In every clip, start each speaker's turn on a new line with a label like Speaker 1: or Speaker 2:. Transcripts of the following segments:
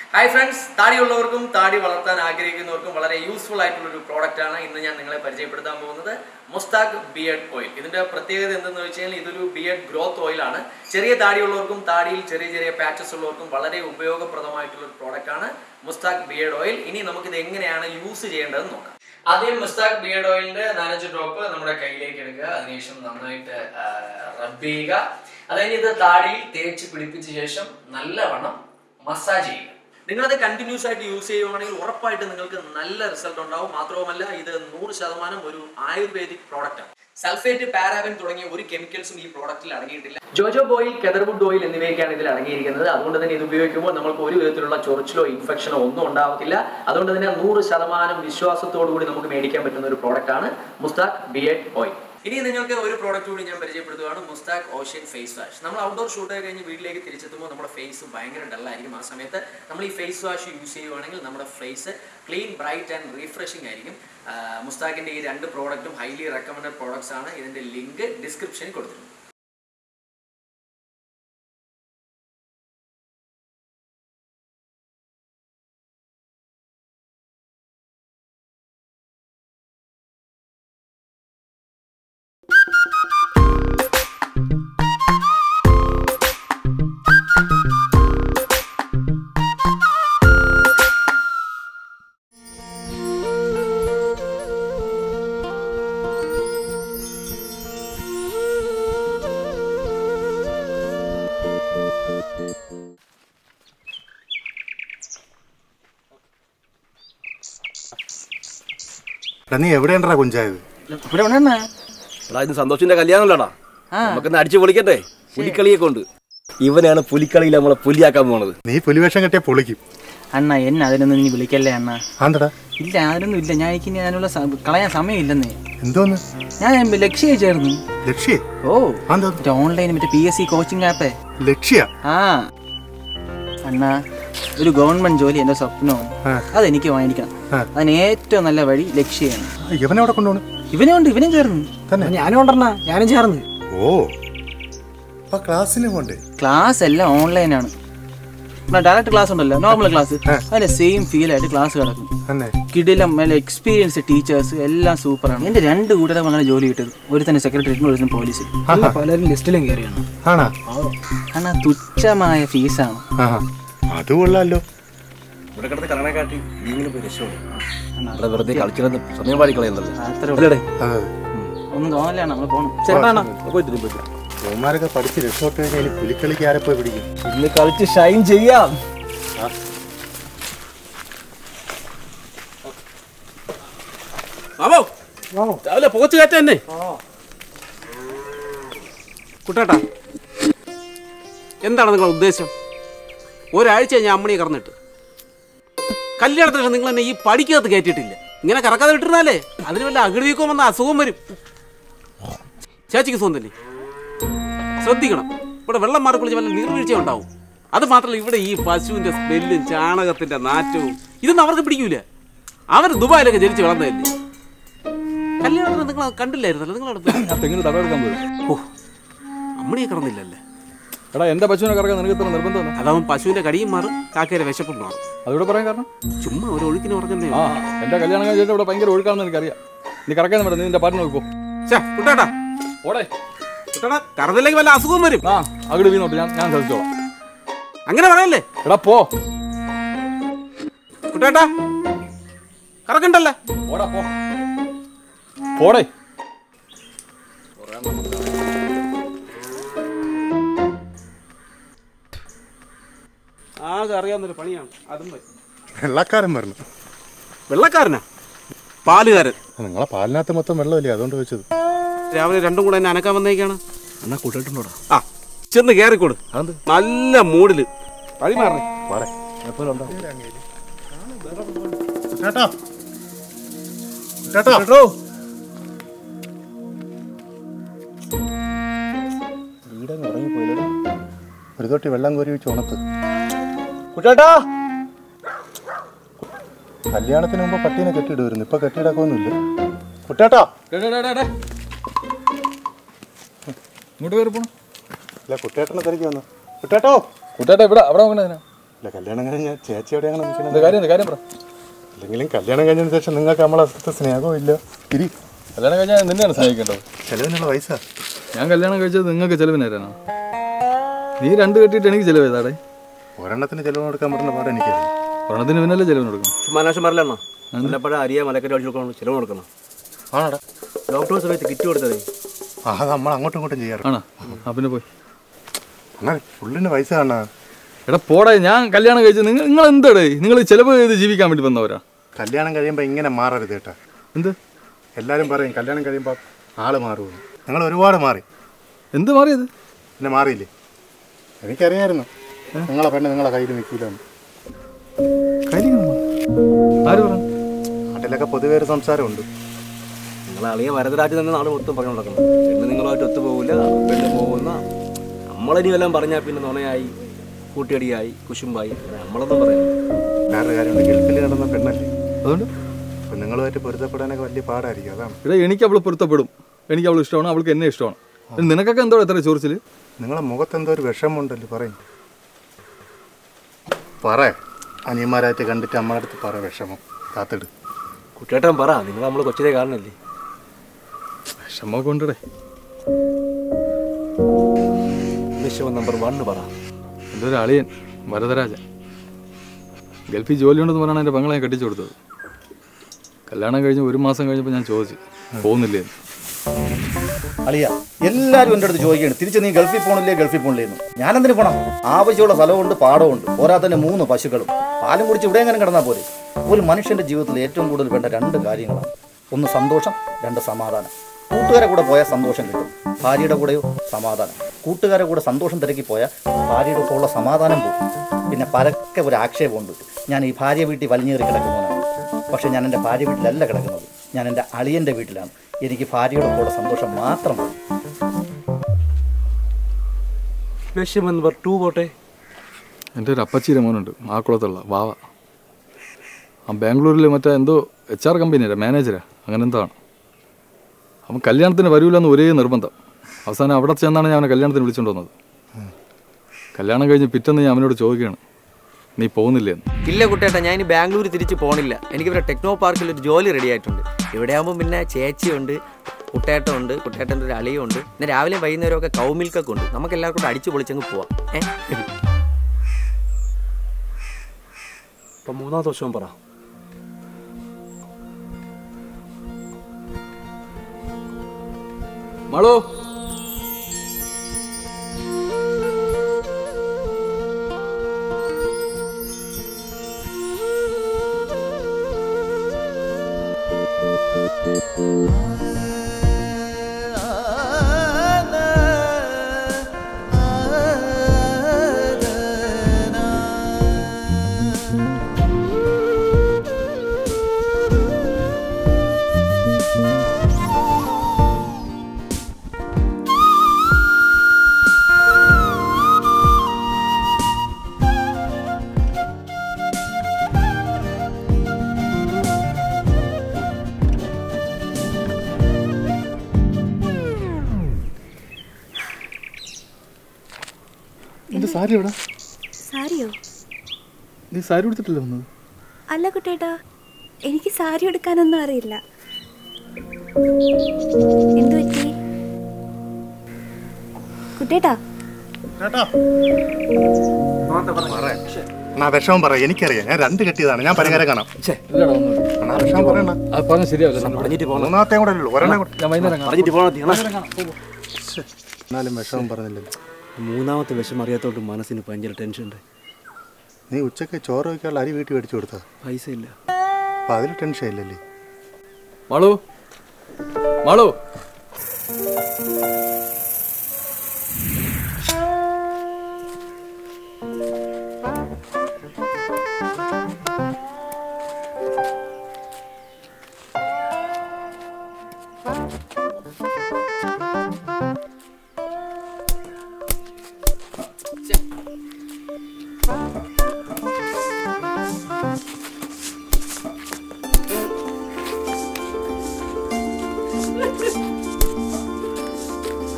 Speaker 1: Hi friends താടിയുള്ളവർക്കും താടി വളർത്താൻ ആഗ്രഹിക്കുന്നവർക്കും വളരെ യൂസ്ഫുൾ ആയിട്ടുള്ള ഒരു പ്രോഡക്റ്റ് ആണ് ഇന്ന് ഞാൻ നിങ്ങളെ പരിചയപ്പെടുത്താൻ പോകുന്നത് മൊസ്താഖ് ബിയഡ് ഓയിൽ ഇതിന്റെ പ്രത്യേകത എന്തെന്ന് വെച്ച് കഴിഞ്ഞാൽ ഇതൊരു ബിയഡ് ഗ്രോത്ത് ഓയിൽ ആണ് ചെറിയ താടിയുള്ളവർക്കും താടിയിൽ ചെറിയ ചെറിയ പാച്ചസ് ഉള്ളവർക്കും വളരെ ഉപയോഗപ്രദമായിട്ടുള്ള ഒരു പ്രോഡക്റ്റ് ആണ് മുസ്താഖ് ബിയഡ് ഓയിൽ ഇനി നമുക്കിത് എങ്ങനെയാണ് യൂസ് ചെയ്യേണ്ടതെന്ന് നോക്കാം ആദ്യം മുസ്താഖ് ബിയഡ് ഓയിലിന്റെ നാലഞ്ച് ഡ്രോപ്പ് നമ്മുടെ കയ്യിലേക്ക് എടുക്കുക അതിനുശേഷം നന്നായിട്ട് റബ്ബ് ചെയ്യുക അത് കഴിഞ്ഞ് ഇത് താടിയിൽ തേച്ച് പിടിപ്പിച്ച ശേഷം നല്ലവണ്ണം മസാജ് ചെയ്യുക നിങ്ങളത് കണ്ടിന്യൂസ് ആയിട്ട് യൂസ് ചെയ്യുവാണെങ്കിൽ ഉറപ്പായിട്ട് നിങ്ങൾക്ക് നല്ല റിസൾട്ട് ഉണ്ടാവും മാത്രവുമല്ല ഇത് നൂറ് ശതമാനം ഒരു ആയുർവേദിക് പ്രോഡക്റ്റ് ആണ് സൾഫേറ്റ് പാരാബൻ തുടങ്ങിയ ഒരു കെമിക്കൽസും ഈ പ്രോഡക്റ്റിൽ അടങ്ങിയിട്ടില്ല ജോജോ ഓയിൽ കെതർവുഡ് ഓയിൽ എന്നിവയൊക്കെയാണ് ഇതിൽ അടങ്ങിയിരിക്കുന്നത് അതുകൊണ്ട് തന്നെ ഇത് ഉപയോഗിക്കുമ്പോൾ നമുക്ക് ഒരു വിധത്തിലുള്ള ചൊറിച്ചിലോ ഇൻഫെക്ഷനോ ഒന്നും ഉണ്ടാവത്തില്ല അതുകൊണ്ട് തന്നെ നൂറ് ശതമാനം വിശ്വാസത്തോടു കൂടി നമുക്ക് മേടിക്കാൻ പറ്റുന്ന ഒരു പ്രോഡക്റ്റ് ആണ് മുസ്താഖ് ബിയഡ് ഓയിൽ ഇനി നിങ്ങൾക്ക് ഒരു പ്രോഡക്റ്റ് കൂടി ഞാൻ പരിചയപ്പെടുത്തുകയാണ് മുസ്താഖ് ഓഷ്യൻ ഫേസ് വാഷ് നമ്മൾ ഔട്ട്ഡോർ ഷൂട്ട് കഴിഞ്ഞ് വീട്ടിലേക്ക് തിരിച്ചെത്തുമ്പോൾ നമ്മുടെ ഫേസ് ഭയങ്കര ഡല്ലായിരിക്കും ആ സമയത്ത് നമ്മൾ ഈ ഫേസ് വാഷ് യൂസ് ചെയ്യുവാണെങ്കിൽ നമ്മുടെ face clean bright and refreshing ആയിരിക്കും ആ, മുസ്താഖിന്റെ ഈ രണ്ട് പ്രോഡക്റ്റും ഹൈലി റെക്കമെൻഡഡ് പ്രോഡക്ട്സ് ആണ് ഇതിന്റെ ലിങ്ക് ഡിസ്ക്രിപ്ഷനിൽ കൊടുത്തിട്ടുണ്ട്
Speaker 2: എടാ നീ എവിടെയാണ്ടാ കുഞ്ചായത്
Speaker 3: ഇവിടെ ഉണ്ടെണ്ണ
Speaker 4: എടാ ഇത് സന്തോഷിന്റെ കല്യാണമല്ലടാ നമുക്കൊന്ന് അടിച്ചു പൊളിക്കട്ടെ പുലിക്കളിയെ കൊണ്ട് ഇവനാണ് പുലിക്കളിയിൽ നമ്മളെ പുലിയാക്കാൻ പോണത്
Speaker 2: നീ പുലിവേഷം കെട്ടിയ പൊളിക്കും
Speaker 3: അണ്ണ എന്നെ അതിനൊന്നും ഇനി വിളിക്കല്ലേ അണ്ണ
Speaker 2: ആന്തടാ
Speaker 3: ഇല്ല അതിനൊന്നും ഇല്ല ഞാൻ എനിക്ക് ഇനി അതിനുള്ള സ- കളയാൻ സമയമില്ലെന്നേ
Speaker 2: എന്തോന്ന്
Speaker 3: ഞാൻ ലക്ഷ്യ ചേർന്നു
Speaker 2: ലക്ഷ്യ
Speaker 3: ഓ
Speaker 2: ആന്തോ
Speaker 3: മറ്റേ ഓൺലൈൻ മറ്റേ പി എസ് സി കോച്ചിങ് ആപ്പേ
Speaker 2: ലക്ഷ്യ
Speaker 3: ആ അണ്ണ ഒരു ഗവൺമെന്റ് ജോലി എന്റെ സ്വപ്നമാണ്
Speaker 2: ആ.
Speaker 3: അതെനിക്ക് വാങ്ങിക്കണം
Speaker 2: ആ.
Speaker 3: അതിന് ഏറ്റവും നല്ല വഴി ലക്ഷ്യമാണ്
Speaker 2: ഇവനെവിടെ കൊണ്ടുപോണു
Speaker 3: ഇവനെ ഉണ്ട് ഇവനും ചേർന്നു
Speaker 2: തന്നെ
Speaker 3: ഞാനും ഉണ്ടെണ്ണ ഞാനും ചേർന്ന്
Speaker 2: ഓ അപ്പൊ ക്ലാസ്സിന് പോണ്ടേ
Speaker 3: ക്ലാസ് എല്ലാം ഓൺലൈനാണ് ഡയറക്റ്റ് ക്ലാസ് ഉണ്ടല്ലോ നോർമൽ ക്ലാസ് അതിന്റെ സെയിം ഫീൽ ആയിട്ട് ക്ലാസ് കിടക്കും
Speaker 2: തന്നെ
Speaker 3: കിടിലം നല്ല എക്സ്പീരിയൻസ് ടീച്ചേഴ്സ് എല്ലാം സൂപ്പറാണ് എന്റെ രണ്ട് കൂട്ടരും അങ്ങനെ ജോലി കിട്ടത് ഒരു തന്നെ സെക്രട്ടറി ഒരു തന്നെ പോലീസ് പലരും ലിസ്റ്റിലും കയറിയാണ്
Speaker 2: ആണാ
Speaker 3: കാരണം തുച്ഛമായ ഫീസാണ്
Speaker 2: ആഹാ അത് കൊള്ളാലോ
Speaker 4: ഇവിടെ കിടന്ന് കറണ കാട്ടി നീങ്ങളും പോയി രക്ഷപ്പെടും ഇവിടെ വെറുതെ കളിച്ചിരുന്ന് സമയം പാടി കളയുന്നല്ലേ
Speaker 3: അത്ര
Speaker 4: അല്ലേടേ
Speaker 2: അതെ
Speaker 3: ഒന്നും തോന്നലാണ് നമ്മൾ പോകണം ചേട്ടാണ്
Speaker 4: പോയിട്ട് പോയിട്ട്
Speaker 2: യവന്മാരൊക്കെ പഠിച്ച് രക്ഷോട്ട് കഴിഞ്ഞാൽ ഇനി പുലിക്കളിക്ക് ആരെ പോയി പിടിക്കും
Speaker 4: ഇന്ന് കളിച്ച് ഷൈൻ ചെയ്യാം
Speaker 5: മാമോ രാവിലെ പോച്ച് കയറ്റ തന്നെ കുട്ടേട്ടാ എന്താണ് നിങ്ങളുടെ ഉദ്ദേശം ഒരാഴ്ച ഞാൻ അമ്മണിയെ കറന്നിട്ട് കല്യാണത്തിന് ശേഷം നിങ്ങൾ എന്നെ ഈ പഠിക്കകത്ത് കയറ്റിയിട്ടില്ല ഇങ്ങനെ കറക്കാതെ വിട്ടിരുന്നാലേ അതിന് വല്ല അകിടിവീക്കം വന്ന അസുഖം വരും ചേച്ചിക്ക് സുഖം തന്നെ ശ്രദ്ധിക്കണം ഇവിടെ വെള്ളം മാറി കുളിച്ച് വല്ല നീർവീഴ്ച ഉണ്ടാവും അത് മാത്രമല്ല ഇവിടെ ഈ പശുവിന്റെ സ്മെല്ലും ചാണകത്തിന്റെ നാറ്റവും ഇതൊന്നും അവർക്ക് പിടിക്കൂല അവർ ദുബായിലൊക്കെ ജനിച്ച് വളർന്നതല്ലേ കല്യാണത്തിന് നിങ്ങൾ അത് കണ്ടില്ലായിരുന്നല്ലോ നിങ്ങളവിടെ
Speaker 6: തെങ്ങിന് തടവെടുക്കാൻ പോയി
Speaker 5: ഓ അമ്മണിയെ കിടന്നില്ലല്ലേ
Speaker 6: എടാ എന്റെ പശുവിനെ കറക്കാൻ നിനക്ക് ഇത്ര നിർബന്ധമാണ്
Speaker 5: അതാവും പശുവിന്റെ കടിയും മാറും കാക്കയുടെ വിശപ്പും മാറും
Speaker 6: അതിവിടെ പറയാൻ കാരണം
Speaker 5: ചുമ്മാ ഒരു ഒഴുക്കിന് പറഞ്ഞേ
Speaker 6: ആ എന്റെ കല്യാണം കഴിഞ്ഞിട്ട് ഇവിടെ ഭയങ്കര ഒഴുക്കാണെന്ന് എനിക്കറിയാം നീ കറക്കാൻ വേണ്ട നീ നിന്റെ പാട്ടിന് നോക്കോ
Speaker 5: കുട്ടാട്ടാ
Speaker 6: ഓടെ
Speaker 5: കുട്ടാടാ കറന്നില്ലെങ്കിൽ വല്ല അസുഖവും വരും
Speaker 6: ആ അങ്ങോട്ട് വീണോട്ട് ഞാൻ ഞാൻ ശ്രദ്ധിച്ചോളാം
Speaker 5: അങ്ങനെ പറയല്ലേ
Speaker 6: എടാ പോ
Speaker 5: കുട്ടാട്ടാ കറക്കണ്ടല്ലേ
Speaker 6: ഓടാ പോ പോടേ
Speaker 5: ആകെ അറിയാവുന്നൊരു പണിയാണ് അതും പറ്റും
Speaker 2: വെള്ളക്കാരൻ പറഞ്ഞു
Speaker 5: വെള്ളക്കാരനാ പാലുകാരൻ
Speaker 2: നിങ്ങളെ പാലിനകത്ത് മൊത്തം വെള്ളമില്ലേ അതുകൊണ്ട് വെച്ചത്
Speaker 5: രാവിലെ രണ്ടും കൂടെ എന്നെ അനക്കാൻ വന്നേക്കാണ്
Speaker 4: എന്നാ കൂട്ടിട്ടുണ്ടോടാ
Speaker 5: ആ ചെന്ന് കയറിക്കൊടു
Speaker 4: അതെന്ത്
Speaker 5: നല്ല മൂഡില് വഴിമാറേ
Speaker 2: വാടേ
Speaker 4: എപ്പോഴും ഉണ്ടാവും
Speaker 2: ചേട്ടാ ചേട്ടാ വീടങ്ങ് ഉറങ്ങിപ്പോയില്ലേ ഒരു തൊട്ടി വെള്ളം കോരി വെച്ച് ഉണത്ത്
Speaker 4: കുട്ടാട്ടാ
Speaker 2: കല്യാണത്തിന് മുമ്പ് പട്ടീനെ കെട്ടിയിടുമായിരുന്നു ഇപ്പൊ കെട്ടിയിടക്കൊന്നുമില്ല കുട്ടേട്ടാ
Speaker 6: ഇങ്ങോട്ട് കയറി പോണം
Speaker 2: അല്ല കുട്ടേട്ടനെ തിരക്കി വന്നു കുട്ടേട്ടോ
Speaker 6: കുട്ടേട്ടാ ഇവിടെ അവിടെ നോക്കണേ
Speaker 2: ഇല്ല കല്യാണം കഴിഞ്ഞ ചേച്ചി എവിടെ അങ്ങനെ
Speaker 6: എന്താ
Speaker 2: നിൽക്കുന്നത്
Speaker 6: കാര്യം എന്താ കാര്യം പറ
Speaker 2: അല്ലെങ്കിലും കല്യാണം കഴിഞ്ഞതിന് ശേഷം നിങ്ങൾക്ക് നമ്മളെ അത്ര സ്നേഹവും ഇല്ല ഇരി
Speaker 6: കല്യാണം കഴിഞ്ഞാൽ നിന്നെയാണ് സ്നേഹിക്കേണ്ടത്
Speaker 2: ചിലവിനുള്ള പൈസ
Speaker 6: ഞാൻ കല്യാണം കഴിച്ചത് നിങ്ങൾക്ക് ചെലവിന് തരാനോ നീ രണ്ട് കെട്ടിയിട്ട് എനിക്ക് ചെലവ് ചെയ്താടെ
Speaker 2: ഒരെണ്ണത്തിന് ചിലവ് കൊടുക്കാൻ പറ്റുന്ന പാട് എനിക്കറിയാം
Speaker 6: ഒരെണ്ണത്തിന് പിന്നല്ലേ ചെലവിന് കൊടുക്കണം
Speaker 4: മനാശം പറയലെണ്ണ വല്ലപ്പോഴും അരിയ മലക്കറി അടിച്ചു കൊടുക്കണം ചിലവ് കൊടുക്കണം
Speaker 2: ആണടാ
Speaker 4: ലോക്ക്ഡൗൺ സമയത്ത് കിറ്റ് കൊടുത്തതേ
Speaker 2: ആ അത് നമ്മൾ അങ്ങോട്ടും ഇങ്ങോട്ടും ചെയ്യാറ്
Speaker 6: ആണോ ആ പിന്നെ പോയി
Speaker 2: അങ്ങനെ പുള്ളിന് പൈസ കാണാ
Speaker 6: എടാ പോടെ ഞാൻ കല്യാണം കഴിച്ചത് നിങ്ങൾ നിങ്ങൾ എന്താടേ നിങ്ങൾ ചെലവ് ചെയ്ത് ജീവിക്കാൻ വേണ്ടി വന്നവരാ
Speaker 2: കല്യാണം കഴിയുമ്പോൾ ഇങ്ങനെ മാറരുത് കേട്ടാ
Speaker 6: എന്ത്
Speaker 2: എല്ലാവരും പറയും കല്യാണം കഴിയുമ്പോൾ ആള് മാറുമെന്ന് നിങ്ങൾ ഒരുപാട് മാറി
Speaker 6: എന്ത് മാറിയത്
Speaker 2: പിന്നെ മാറിയില്ലേ എനിക്കറിയായിരുന്നു നിങ്ങളെ പെണ്ണ് നിങ്ങളെ കയ്യിൽ നിൽക്കില്ലെന്ന്
Speaker 6: കാര്യങ്ങളോ ആര് പറഞ്ഞു
Speaker 2: നാട്ടിലൊക്കെ പൊതുവേ ഒരു സംസാരമുണ്ട്
Speaker 4: നിങ്ങൾ അളിയ വരദരാജ് തന്നെ നാട് മൊത്തം പറഞ്ഞു നടക്കണം പെണ്ണ് നിങ്ങളുമായിട്ട് ഒത്തു പോകില്ല പെണ്ണ് പോകുന്ന നമ്മളിനി എല്ലാം പറഞ്ഞാൽ പിന്നെ നുണയായി കൂട്ടിയടിയായി കുശുമ്പായി അങ്ങനെ നമ്മളൊന്നും പറയാം
Speaker 2: വേറൊരു കാര്യമുണ്ട് ഗൾഫിൽ നടന്ന പെണ്ണല്ലേ
Speaker 6: അതുകൊണ്ട്
Speaker 2: അപ്പം നിങ്ങളുമായിട്ട് പൊരുത്തപ്പെടാനൊക്കെ വലിയ പാടായിരിക്കും അതാണ്
Speaker 6: എടാ എനിക്ക് അവൾ പൊരുത്തപ്പെടും എനിക്ക് അവൾ ഇഷ്ടമാണ് അവൾക്ക് എന്നെ ഇഷ്ടമാണ് ഇനി നിനക്കൊക്കെ എന്തോ എത്ര ചോറിച്ചില്
Speaker 2: നിങ്ങളെ മുഖത്ത് എന്തോ ഒരു വിഷമമുണ്ടല്ലോ പറയും പറ അനിയന്മാരായിട്ട് കണ്ടിട്ട് അമ്മയുടെ അടുത്ത് പറ വിഷമം കാത്തിട്
Speaker 4: കുട്ടിയേട്ടൻ പറ നിങ്ങൾ നമ്മൾ കൊച്ചിലെ കാണുന്നില്ലേ
Speaker 6: വിഷമമൊക്കെ ഉണ്ടടേ
Speaker 4: വിഷമം നമ്പർ വണ്ണ് പറ
Speaker 6: എൻ്റെ ഒരു അളിയൻ വരദരാജൻ ഗൾഫിൽ ജോലി ഉണ്ടെന്ന് പറഞ്ഞാണ് എൻ്റെ പെങ്ങളെ ഞാൻ കെട്ടിച്ചു കൊടുത്തത് കല്യാണം കഴിഞ്ഞ് ഒരു മാസം കഴിഞ്ഞപ്പോൾ ഞാൻ ചോദിച്ചു പോകുന്നില്ലേ എന്ന്.
Speaker 7: അളിയ എല്ലാവരും എൻ്റെ അടുത്ത് ചോദിക്കുകയാണ് തിരിച്ച് നീ ഗൾഫിൽ പോകണില്ലേ ഗൾഫിൽ പോകണില്ലേ എന്ന് ഞാനെന്തിനു പോണം ആവശ്യമുള്ള സ്ഥലമുണ്ട് പാടമുണ്ട് പോരാത്തന്നെ മൂന്ന് പശുക്കളും പാലും കുടിച്ച് ഇവിടെ എങ്ങനെ കിടന്നാൽ പോരെ ഒരു മനുഷ്യൻ്റെ ജീവിതത്തിൽ ഏറ്റവും കൂടുതൽ വേണ്ട രണ്ട് കാര്യങ്ങളാണ് ഒന്ന് സന്തോഷം രണ്ട് സമാധാനം കൂട്ടുകാരെ കൂടെ പോയാൽ സന്തോഷം കിട്ടും ഭാര്യയുടെ കൂടെയോ സമാധാനം കൂട്ടുകാരെ കൂടെ സന്തോഷം തിരക്കി പോയാൽ ഭാര്യയുടെ കൂടെ ഉള്ള സമാധാനം പോകും പിന്നെ പരക്കെ ഒരു ആക്ഷേപമുണ്ട് ഞാൻ ഈ ഭാര്യ വീട്ടിൽ വലിഞ്ഞേറി കിടക്കുന്നവനാണ് പക്ഷേ ഞാൻ എൻ്റെ ഭാര്യ വീട്ടിലല്ല കിടക്കുന്നത് ഞാൻ എൻ്റെ അളിയൻ്റെ വീട്ടിലാണ് എനിക്ക് ഭാര്യയുടെ കൂടെ സന്തോഷം മാത്രം മതി
Speaker 4: വിഷമം നമ്പർ ടു പോട്ടെ
Speaker 6: എൻ്റെ ഒരു അപ്പച്ചിയുടെ മോനുണ്ട് ആക്കുളത്തുള്ള വാവ ആ ബാംഗ്ലൂരിൽ മറ്റേ എന്തോ എച്ച് ആർ കമ്പനിയുടെ മാനേജരാ അങ്ങനെ എന്തോ ആണ് അവൻ കല്യാണത്തിന് വരൂലെന്ന് ഒരേ നിർബന്ധം അവസാനം അവിടെ ചെന്നാണ് ഞാൻ അവനെ കല്യാണത്തിന് വിളിച്ചുകൊണ്ട് വന്നത് കല്യാണം കഴിഞ്ഞ് പിറ്റേന്ന് ഞാൻ അവനോട് ചോദിക്കുകയാണ് നീ പോകുന്നില്ലേ എന്ന്
Speaker 1: ഇല്ല കുട്ടേട്ടാ ഞാൻ ഇനി ബാംഗ്ലൂർ തിരിച്ച് പോണില്ല എനിക്ക് ഇവിടെ ടെക്നോ പാർക്കിൽ ഒരു ജോലി റെഡി ആയിട്ടുണ്ട് ഇവിടെ ആകുമ്പോൾ പിന്നെ ചേച്ചിയുണ്ട് കുട്ടേട്ടൻ ഉണ്ട് കുട്ടേട്ടൻ്റെ ഒരു അളിയുണ്ട് പിന്നെ രാവിലെ വൈകുന്നേരം ഒക്കെ കൗമിൽക്കൊക്കെ ഉണ്ട് നമുക്ക് എല്ലാവർക്കും കൂടെ അടിച്ചു പൊളിച്ചങ്ങ് പോവാം ഏഹ്
Speaker 4: അപ്പം മൂന്നാമത്തെ വർഷവും പറ
Speaker 6: മാളോ
Speaker 2: എൻ്റെ സാരി എവിടെ
Speaker 8: സാരിയോ
Speaker 2: നീ സാരി കൊടുത്തിട്ടില്ല വന്നത്
Speaker 8: അല്ല കുട്ടേട്ടാ എനിക്ക് സാരി എടുക്കാനൊന്നും അറിയില്ല എന്തു പറ്റി കുട്ടേട്ടാ
Speaker 2: കേട്ടോ എന്നാ വിഷമം പറ എനിക്കറിയാം ഞാൻ രണ്ട് കെട്ടിയതാണ് ഞാൻ പരിഹാരം കാണാം എന്നാ വിഷമം പറയണ്ട
Speaker 6: അത് പറഞ്ഞ ശരിയാവില്ല
Speaker 4: പറഞ്ഞിട്ട് പോകണം
Speaker 2: മൂന്നാമത്തെ കൂടെ ഉള്ളൂ ഒരെണ്ണം കൂടെ
Speaker 6: ഞാൻ വൈകുന്നേരം കാണാം.
Speaker 4: പറഞ്ഞിട്ട് പോകണം
Speaker 2: എന്നാലും വിഷമം പറഞ്ഞില്ലല്ലോ
Speaker 4: മൂന്നാമത്തെ വിഷം അറിയാത്തോണ്ട് മനസ്സിന് ഭയങ്കര ടെൻഷൻ ഉണ്ട്
Speaker 2: നീ ഉച്ചയ്ക്ക് ചോറ് വയ്ക്കാനുള്ള അരി വീട്ടിൽ മേടിച്ചു കൊടുത്താ
Speaker 4: പൈസ ഇല്ല
Speaker 2: അപ്പം അതിൽ ടെൻഷൻ ഇല്ലല്ലേ
Speaker 6: മാളു മാളു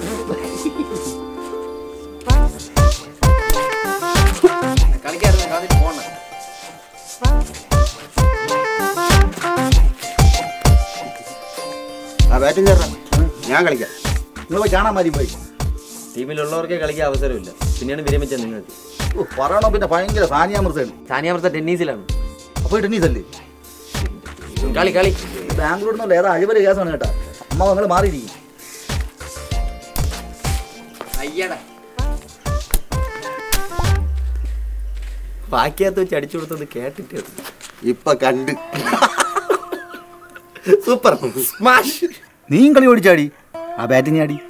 Speaker 1: കളിക്കായിരുന്നു
Speaker 9: ബാറ്റും കയറാം ഞാൻ കളിക്കാം
Speaker 7: നിങ്ങൾ പോയി കാണാൻ മതി പോയി
Speaker 4: ടീമിലുള്ളവർക്കേ കളിക്കാൻ അവസരമില്ല പിന്നെയാണ് വിരമിച്ചത് നിങ്ങൾക്ക്
Speaker 7: ഓ, പറയണോ പിന്നെ ഭയങ്കര സാനിയാമൃതയാണ്
Speaker 4: സാനിയാമൃത്ത ടെന്നീസിലാണ്
Speaker 7: അപ്പോൾ ടെന്നീസ് അല്ലേ
Speaker 4: കളി കളി
Speaker 7: ബാംഗ്ലൂരിൽ നിന്നുള്ള ഏതാ അഴിമതി കേസാണ് കേട്ടാ അമ്മ നിങ്ങൾ മാറിയിരിക്കും
Speaker 4: അയ്യടാ ബാക്കിയകത്ത് വെച്ച് അടിച്ചു കൊടുത്തത് കേട്ടിട്ട്
Speaker 9: ഇപ്പൊ കണ്ട് സൂപ്പർ സ്മാഷ്
Speaker 7: നീയും കളി ഓടിച്ചാടി ആ ബാറ്റിംഗ് ആടി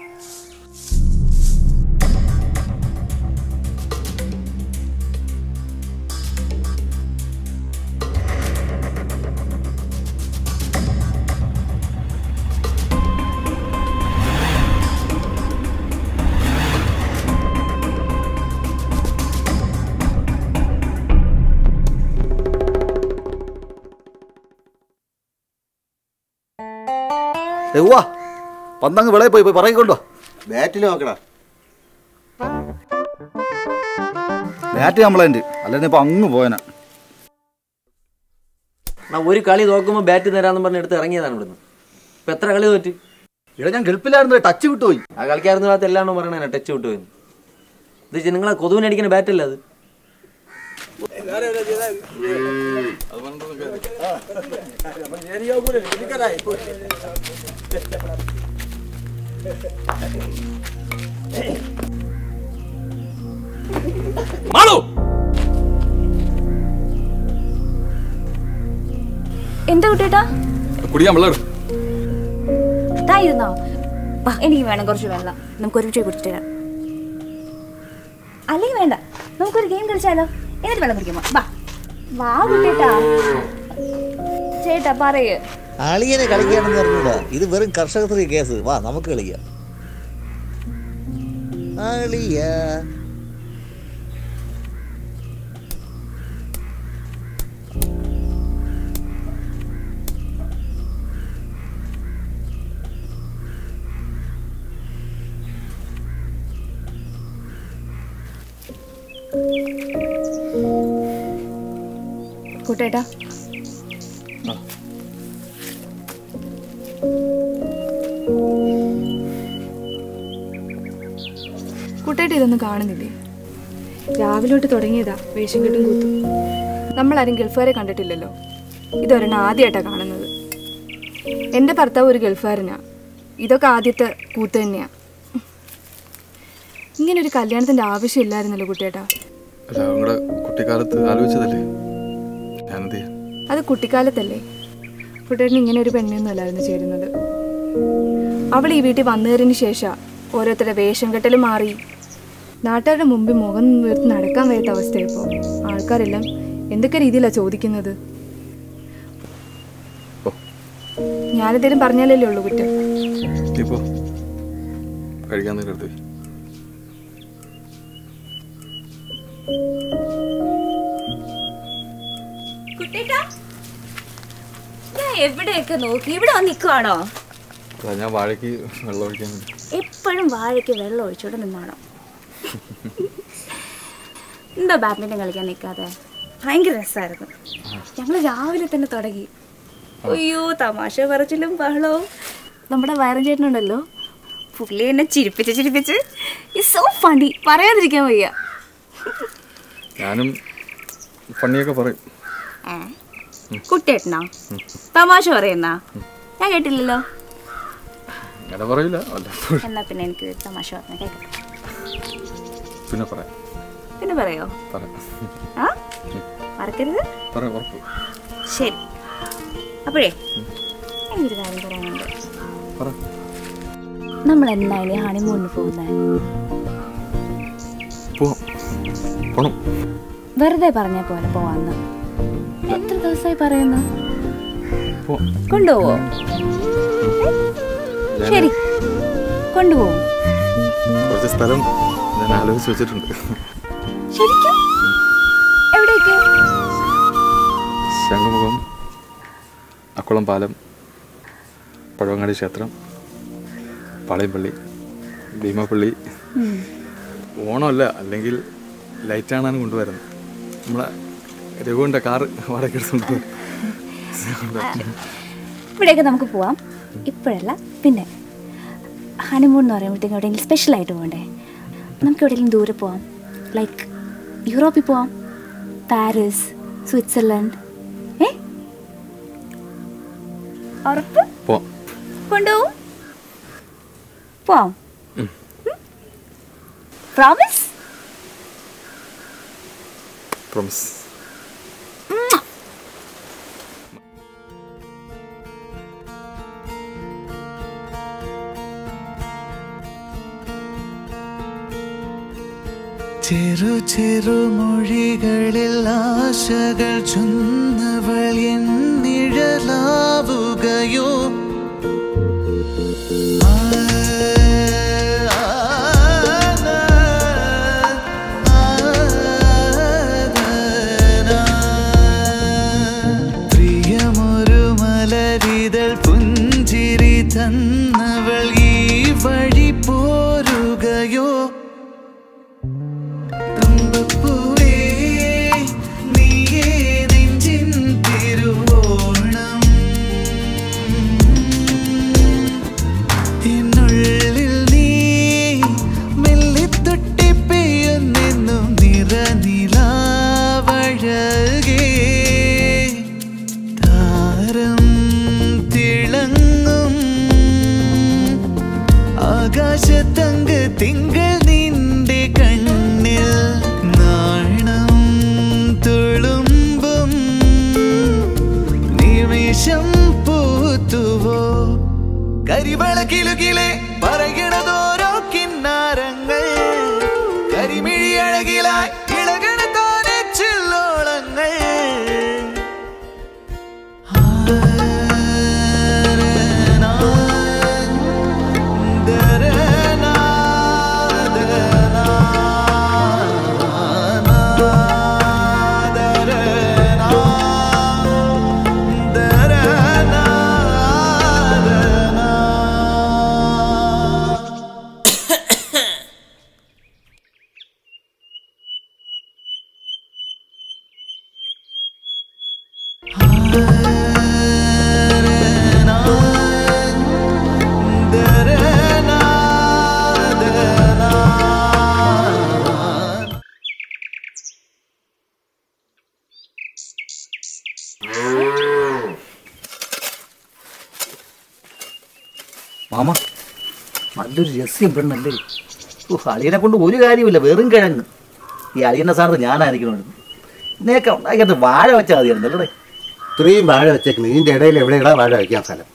Speaker 7: വാ പന്തങ്ങ് വിളയിൽ പോയി പോയി പറയിക്കൊണ്ടോ
Speaker 9: ബാറ്റിൽ നോക്കടാ
Speaker 7: ബാറ്റ് കംപ്ലൈന്റ് അല്ലെങ്കിൽ ഇപ്പൊ അങ്ങ് പോയനാ
Speaker 4: ഒരു കളി നോക്കുമ്പോൾ ബാറ്റ് തരാന്ന് പറഞ്ഞ് എടുത്ത് ഇറങ്ങിയതാണ് ഇവിടുന്ന് ഇപ്പൊ എത്ര കളി തോറ്റ്
Speaker 7: ഇവിടെ ഞാൻ ഗൾഫിലായിരുന്നു ടച്ച് വിട്ടുപോയി
Speaker 4: ആ കളിക്കാരുന്ന ഭാഗത്ത് എല്ലാണോ പറയണേ ടച്ച് വിട്ടു പോയി ഇത് വെച്ച് നിങ്ങളെ കൊതുവിനടിക്കുന്ന ബാറ്റല്ല അത്
Speaker 5: മാളു
Speaker 8: എന്താ കുട്ടേട്ടാ
Speaker 6: കുടിക്കാൻ വെള്ളം എടു.
Speaker 8: താ ഇരുന്നോ വാ എനിക്ക് വേണം കുറച്ച് വെള്ളം നമുക്ക് ഒരുമിച്ച് കുടിച്ചിട്ട് വരാം അല്ലെങ്കിൽ വേണ്ട നമുക്കൊരു ഗെയിം കളിച്ചാലോ എന്നിട്ട് വെള്ളം കുടിക്കുമോ വാ വാ കുട്ടേട്ടാ ചേട്ടാ പറയ്
Speaker 10: അളിയനെ കളിക്കാണെന്ന് പറഞ്ഞൂടാ ഇത് വെറും കർഷക സ്ത്രീ കേസ് വാ നമുക്ക് കളിക്കാം അളിയ
Speaker 8: കുട്ടേട്ടാ കുട്ടേട്ട ഇതൊന്നും കാണുന്നില്ലേ രാവിലോട്ട് തുടങ്ങിയതാ വേഷം കെട്ടും കൂത്തും നമ്മളാരും ഗൾഫുകാരെ കണ്ടിട്ടില്ലല്ലോ ഇതൊരെണ്ണം ആദ്യമായിട്ടാണ് കാണുന്നത് എൻ്റെ ഭർത്താവ് ഒരു ഗൾഫുകാരനാ ഇതൊക്കെ ആദ്യത്തെ കൂത്ത് തന്നെയാ ഇങ്ങനെ ഒരു കല്യാണത്തിൻ്റെ ആവശ്യമില്ലായിരുന്നല്ലോ കുട്ടേട്ടാ
Speaker 6: അല്ല നിങ്ങളുടെ കുട്ടിക്കാലത്ത് ആലോചിച്ചതല്ലേ ഞാനെന്ത് ചെയ്യാൻ
Speaker 8: അത് കുട്ടിക്കാലത്തല്ലേ കുട്ടേട്ടന് ഇങ്ങനെ ഒരു പെണ്ണൊന്നും അല്ലായിരുന്നു ചേരുന്നത് അവൾ ഈ വീട്ടിൽ വന്നു കയറിയതിന് ശേഷം ഓരോരുത്തരുടെ വേഷം കെട്ടലും മാറി നാട്ടുകാരുടെ മുമ്പിൽ മുഖം വീർത്ത് നടക്കാൻ വയ്യാത്ത അവസ്ഥയപ്പോൾ ആൾക്കാരെല്ലാം എന്തൊക്കെ രീതിയിലാണ് ചോദിക്കുന്നത് ഞാനെന്തേലും പറഞ്ഞാലല്ലേ ഉള്ളൂ കുറ്റം
Speaker 6: ഇപ്പോ കഴിക്കാൻ നേരം എടുത്ത് വെയ്.
Speaker 8: കുട്ടേട്ടാ ഞാൻ എവിടെയൊക്കെ നോക്കി ഇവിടെ വന്ന് നിൽക്കുവാണോ
Speaker 6: അതാ ഞാൻ വാഴയ്ക്ക് വെള്ളം ഒഴിക്കാൻ വേണ്ടി
Speaker 8: എപ്പോഴും വാഴയ്ക്ക് വെള്ളം ഒഴിച്ചോണ്ട് നിന്നാണോ എന്താ ബാഡ്മിൻ്റൺ കളിക്കാൻ നിൽക്കാതെ ഭയങ്കര രസമായിരുന്നു ഞങ്ങൾ രാവിലെ തന്നെ തുടങ്ങി അയ്യോ തമാശ പറച്ചിലും ബഹളവും നമ്മുടെ വയറും ചേട്ടനുണ്ടല്ലോ പുള്ളി എന്നെ ചിരിപ്പിച്ച് ചിരിപ്പിച്ച് ഈ സോ ഫണ്ടി പറയാതിരിക്കാൻ വയ്യ
Speaker 6: ഞാനും ഫണ്ണിയൊക്കെ പറയും
Speaker 8: ഏ? കുട്ടേട്ടനാ തമാശ പറയുന്നാ ഞാൻ കേട്ടില്ലല്ലോ
Speaker 6: അങ്ങനെ പറയില്ല വല്ലപ്പോഴും
Speaker 8: എന്നാ പിന്നെ എനിക്ക് തമാശ പറഞ്ഞ കേൾക്കാം
Speaker 6: പിന്നെ പറയാം
Speaker 8: പിന്നെ പറയോ
Speaker 6: പറയാം
Speaker 8: ആ മറക്കരുത്
Speaker 6: പറയാം ഉറപ്പ്
Speaker 8: ശരി അപ്പോഴേ എനിക്കൊരു കാര്യം പറയാനുണ്ട്
Speaker 6: പറ
Speaker 8: നമ്മൾ എന്നാ ഇനി ഹണിമൂണിന് പോകുന്നത്
Speaker 6: പോവാം പോണം
Speaker 8: വെറുതെ പറഞ്ഞ പോലെ പോവാന്ന് എത്ര ദിവസമായി പറയുന്നു
Speaker 6: പോവാം
Speaker 8: കൊണ്ടുപോവോ
Speaker 6: ഞാൻ
Speaker 8: ശരി കൊണ്ടുപോകും
Speaker 6: കുറച്ച് സ്ഥലം ഞാൻ ആലോചിച്ച് വെച്ചിട്ടുണ്ട്
Speaker 8: ശരിക്കും എവിടേക്ക്
Speaker 6: ശംഖുമുഖം അക്കുളം പാലം പഴവങ്ങാടി ക്ഷേത്രം പാളയംപള്ളി ഭീമപ്പള്ളി ഓണമല്ല അല്ലെങ്കിൽ ലൈറ്റ് ആണാണ് കൊണ്ടുവരുന്നത് നമ്മളെ രഘുവിൻ്റെ കാറ് വാടക എടുത്തുകൊണ്ട്
Speaker 8: ഇവിടെയൊക്കെ നമുക്ക് പോവാം
Speaker 11: ഇപ്പോഴല്ല പിന്നെ ഹണിമൂൺ എന്ന് പറയുമ്പോഴത്തേക്കും എവിടെയെങ്കിലും സ്പെഷ്യലായിട്ട് പോകണ്ടേ നമുക്ക് എവിടെയെങ്കിലും ദൂരെ പോവാം ലൈക്ക് യൂറോപ്പിൽ പോവാം പാരീസ് സ്വിറ്റ്സർലൻഡ് ഏ ഉറപ്പ്
Speaker 6: പോവാം
Speaker 11: കൊണ്ടുപോകും പോവാം പ്രോമിസ്
Speaker 6: പ്രോമിസ്
Speaker 12: ചെറു ചെറു മൊഴികളിൽ ആശകൾ ചൊന്നവൾ എന്നിഴലാവുകയോ പ്രിയമൊരു മലരിതൾ പുഞ്ചിരി തന്നവൾ ഈ വഴി പോരുകയോ തുമ്പപ്പൂവേ, നീയേ നെഞ്ചിൻ തിരുവോണം. എന്നുള്ളിൽ നീ മെല്ലെ തൊട്ടിപ്പെയ്യുന്നെന്നും നിറനിലാവഴകേ താരം തിളങ്ങും ആകാശത്തങ്ക് തിങ്കൾ നിന്റെ കണ്ണിൽ നാണം തുളുമ്പും നിമിഷം പൂത്തുവോ കരിവളക്കിലുകിലെ പറയണതോരോ കിന്നാരങ്ങൾ കരിമിഴി അഴകിലായി ഇളകണ തോനെ ചില്ലോളങ്ങൾ
Speaker 7: മാമ നല്ലൊരു രസ്യം പെണ്ണല്ലേ ഓ അളിയനെ കൊണ്ട് ഒരു കാര്യമില്ല വെറും കിഴങ്ങ് ഈ അളിയൻ്റെ സ്ഥാനത്ത് ഞാനായിരിക്കണം നേക്കാം അതിനകത്ത് വാഴ വെച്ചാൽ മതിയായിരുന്നു അല്ലേ
Speaker 9: ഇത്രയും വാഴ വെച്ചേക്കുന്നു ഇതിന്റെ ഇടയിൽ എവിടെയാ വാഴ വയ്ക്കാൻ സ്ഥലം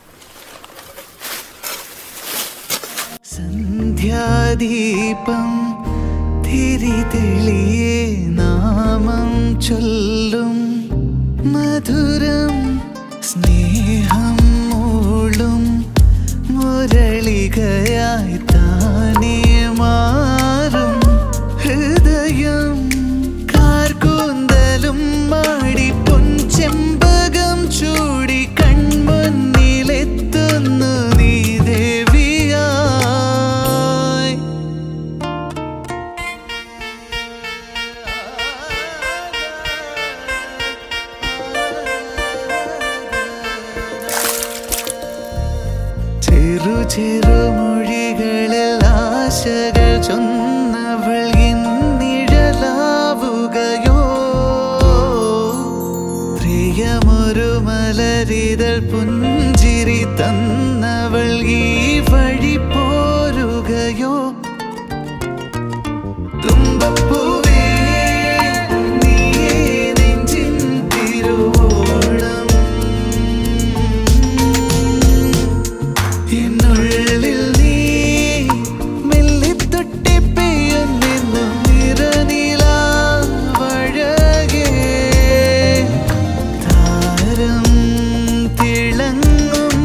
Speaker 12: സന്ധ്യാദീപം തിരിതെളിയേ നാമം ചൊല്ലും മധുരം സ്നേഹം മൂളും മുരളികയായി താനേ മാറും ഹൃദയം കാർകൂന്തലും മാടി പൊൻചെമ്പകം ചൂടി കൺമുന്നിലെത്തുന്നു നീ ദേവിയായി ചെറു ചെറു മൊഴികളിൽ ആശകൾ ചൊന്നവൾ എന്നിഴലാവുകയോ പ്രിയമൊരു മലരിതൾ പുഞ്ചിരി തന്നവൾ ഈ വഴി പോരുകയോ തുമ്പപ്പൂവേ നീയേ നെഞ്ചിൻ തിരുവോണം എന്നുള്ളിൽ നീ മെല്ലെ തൊട്ടിപ്പെയ്യുന്നെന്നും നിറനിലാവഴകേ താരം തിളങ്ങും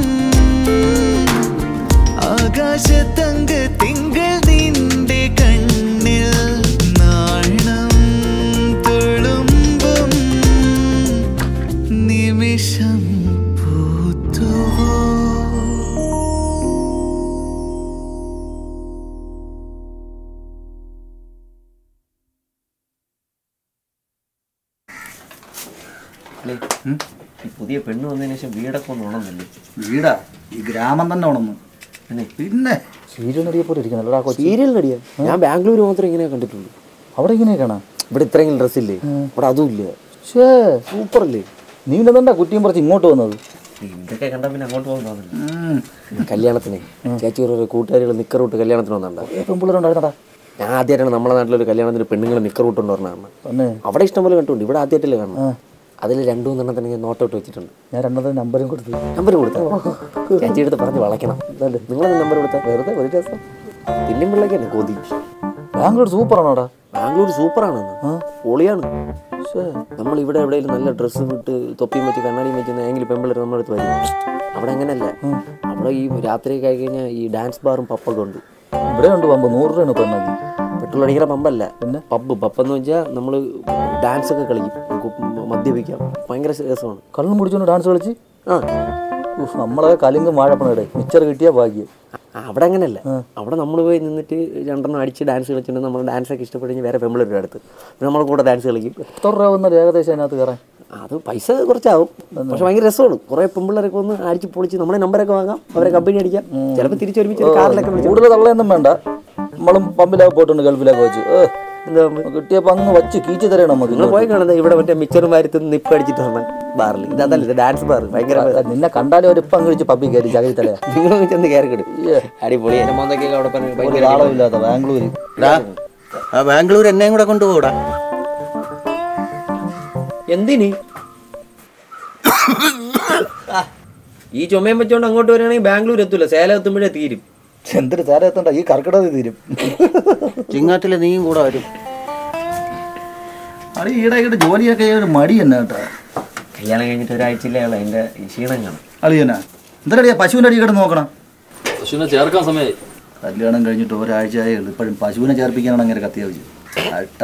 Speaker 12: ആകാശത്തങ്ക് തിങ്കൾ നിന്റെ കണ്ണിൽ നാണം തുളുമ്പും നിമിഷം പൂത്തുവോ
Speaker 13: ഈ പുതിയ പെണ്ണ് വന്നതിന് ശേഷം വീടൊക്കെ ഒന്ന് ഉണന്നില്ലേ
Speaker 7: വീടാ ഈ ഗ്രാമം തന്നെ ഉണന്നു പിന്നെ
Speaker 4: സീരിയൽ നടിയെ പോലെ ഇരിക്കുന്നല്ലടാ
Speaker 13: സീരിയൽ നടിയാ ഞാൻ ബാംഗ്ലൂർ മാത്രമേ ഇങ്ങനെ കണ്ടിട്ടുള്ളൂ
Speaker 4: അവിടെ ഇങ്ങനെയൊക്കെയാണ്
Speaker 13: ഇവിടെ ഇത്രയെങ്കിലും ഡ്രസ്സില്ലേ ഇവിടെ അതും ഇല്ല
Speaker 4: ഷേ സൂപ്പർ അല്ലേ നീ എന്താ കുറ്റിയും പറിച്ച് ഇങ്ങോട്ട് വന്നത്
Speaker 13: ഇതൊക്കെ കണ്ടാ പിന്നെ അങ്ങോട്ട് പോകാൻ തോന്നില്ല കല്യാണത്തിന് ചേച്ചി ഒരു കൂട്ടുകാരികൾ നിക്കർ വിട്ട് കല്യാണത്തിന് വന്നിട്ടുണ്ടോ
Speaker 4: പെൺപിള്ളേരുണ്ടായിരുന്നടാ
Speaker 13: ഞാൻ ആദ്യമായിട്ടാണ് നമ്മുടെ നാട്ടിലൊരു കല്യാണത്തിന് പെണ്ണുങ്ങൾ നിക്കർ വിട്ടുകൊണ്ട് പറഞ്ഞാണ്
Speaker 4: തന്നെ
Speaker 13: അവിടെ ഇഷ്ടംപോലെ കണ്ടുണ്ട് ഇവിടെ ആദ്യമായിട്ടല്ലേ കാണണം അതിൽ രണ്ടു മൂന്നെണ്ണത്തിന് ഞാൻ നോട്ടൗട്ട് വെച്ചിട്ടുണ്ട്
Speaker 4: ഞാൻ രണ്ടാമത്തെ നമ്പരും കൊടുത്തു
Speaker 13: നമ്പർ കൊടുത്ത ചേച്ചി എടുത്ത് പറഞ്ഞ് വളയ്ക്കണം നിങ്ങൾ നമ്പർ കൊടുത്ത വെറുതെ ഒരു രസം തിന്നും പിള്ളേക്ക് തന്നെ കൊതി
Speaker 4: ബാംഗ്ലൂർ സൂപ്പറാണോടാ
Speaker 13: ബാംഗ്ലൂർ സൂപ്പറാണ് പൊളിയാണ് നമ്മൾ ഇവിടെ എവിടെയെങ്കിലും നല്ല ഡ്രസ്സ് വിട്ട് തൊപ്പിയും വെച്ച് കണ്ണാടിയും വെച്ച് ഏതെങ്കിലും പെമ്പിള്ളേർ നമ്മുടെ അടുത്ത് വരും അവിടെ അങ്ങനെയല്ല അവിടെ ഈ രാത്രിയൊക്കെ ആയി കഴിഞ്ഞാൽ ഈ ഡാൻസ് ബാറും പബ്ബൊക്കെ ഉണ്ട്
Speaker 4: ഇവിടെ ഉണ്ട് പമ്പ് നൂറ് രൂപയാണ് പെണ്ണാക്കി
Speaker 13: പെട്രോൾ അടിക്കുന്ന പമ്പല്ല പിന്നെ പബ്ബ് പബ്ബ് എന്ന് വെച്ചാൽ നമ്മൾ ഡാൻസ് ഒക്കെ കളിക്കും കു- മദ്യപിക്കാം ഭയങ്കര രസമാണ്
Speaker 4: കള്ളും കുടിച്ചോണ്ട് ഡാൻസ് കളിച്ച്
Speaker 13: ആ
Speaker 4: ഉഫ്, നമ്മളെ കലിങ്കും വാഴപ്പണയുടെ മിച്ചർ കിട്ടിയ ഭാഗ്യം
Speaker 13: ആ, അവിടെ അങ്ങനെയല്ല അവിടെ നമ്മൾ പോയി നിന്നിട്ട് രണ്ടെണ്ണം അടിച്ച് ഡാൻസ് കളിച്ചിട്ട് നമ്മൾ ഡാൻസ് ഒക്കെ ഇഷ്ടപ്പെട്ട് വേറെ പെമ്പിളരുടെ അടുത്ത് പിന്നെ നമ്മൾ കൂടെ ഡാൻസ് കളിക്കും
Speaker 4: എത്ര രൂപ വന്നാൽ ഏകദേശം അതിനകത്ത് കയറാൻ
Speaker 13: അത് പൈസ കുറച്ചാവും പക്ഷെ ഭയങ്കര രസമാണ് കുറേ പെമ്പിള്ളേരൊക്കെ ഒന്ന് അടിച്ച് പൊളിച്ച് നമ്മളെ നമ്പരൊക്കെ വാങ്ങാം അവരെ കമ്പനി അടിക്കാം ചിലപ്പോൾ തിരിച്ചൊരുമിച്ച് ഒരു കാറിലൊക്കെ വിളിച്ച്
Speaker 4: കൂടുതൽ തള്ളയൊന്നും വേണ്ട നമ്മളും പമ്പിലൊക്കെ പോയിട്ടുണ്ട് ഗൾഫിലൊക്കെ വെച്ച് ഏ, കിട്ടിയപ്പോ അങ്ങ് വച്ച് കീച്ചു തരണം നമുക്ക്
Speaker 13: നിങ്ങൾ പോയി കാണുന്നത് ഇവിടെ മറ്റേ മിച്ചറും വാരത്ത് നിപ്പ് അടിച്ചിട്ട് വന്ന ബാറിൽ ഇത് അതല്ല ഇത് ഡാൻസ് ബാർ ഭയങ്കര
Speaker 4: നിന്നെ കണ്ടാലേ ഒരു ഇപ്പം കഴിച്ച് പബ്ബി കയറി ചകിരിത്തലയാ
Speaker 13: നിങ്ങൾ ചെന്ന് കയറി കിടും അടിപൊളി എന്റെ മോന്തൊക്കെ അവിടെ പറഞ്ഞ്
Speaker 7: ഒരു
Speaker 13: ഭയങ്കര
Speaker 7: ആളമില്ലാത്ത ബാംഗ്ലൂര്
Speaker 9: ആ ബാംഗ്ലൂർ എന്നെയും കൂടെ കൊണ്ടുപോകൂടാ
Speaker 13: എന്തിന് ആ, ഈ ചുമയും വെച്ചോണ്ട് അങ്ങോട്ട് വരികയാണെങ്കിൽ ബാംഗ്ലൂർ എത്തൂല സേലം എത്തുമ്പോഴേ തീരും
Speaker 7: എന്തൊരു ചേരം എത്തണ്ട ഈ കർക്കിടക തീരും
Speaker 9: ചിങ്ങാത്തില് നീയും കൂടെ വരും
Speaker 7: അത് ഈടെ ഈടെ ജോലിയൊക്കെ ഒരു മടി തന്നെ കേട്ടോ
Speaker 13: കല്യാണം കഴിഞ്ഞിട്ട് ഒരാഴ്ചയിലേ ഉള്ളൂ അതിന്റെ ക്ഷീണം കാണും
Speaker 7: അളിയനാ എന്തൊരടിയാ പശുവിൻ്റെ അടി കിടന്ന് നോക്കണം
Speaker 6: പശുവിനെ ചേർക്കാൻ സമയമായി
Speaker 7: കല്യാണം കഴിഞ്ഞിട്ട് ഒരാഴ്ചയായേ ഉള്ളൂ ഇപ്പോഴും പശുവിനെ ചേർപ്പിക്കാനാണ് അങ്ങനെ കത്തിയ വെച്ചു അട്ട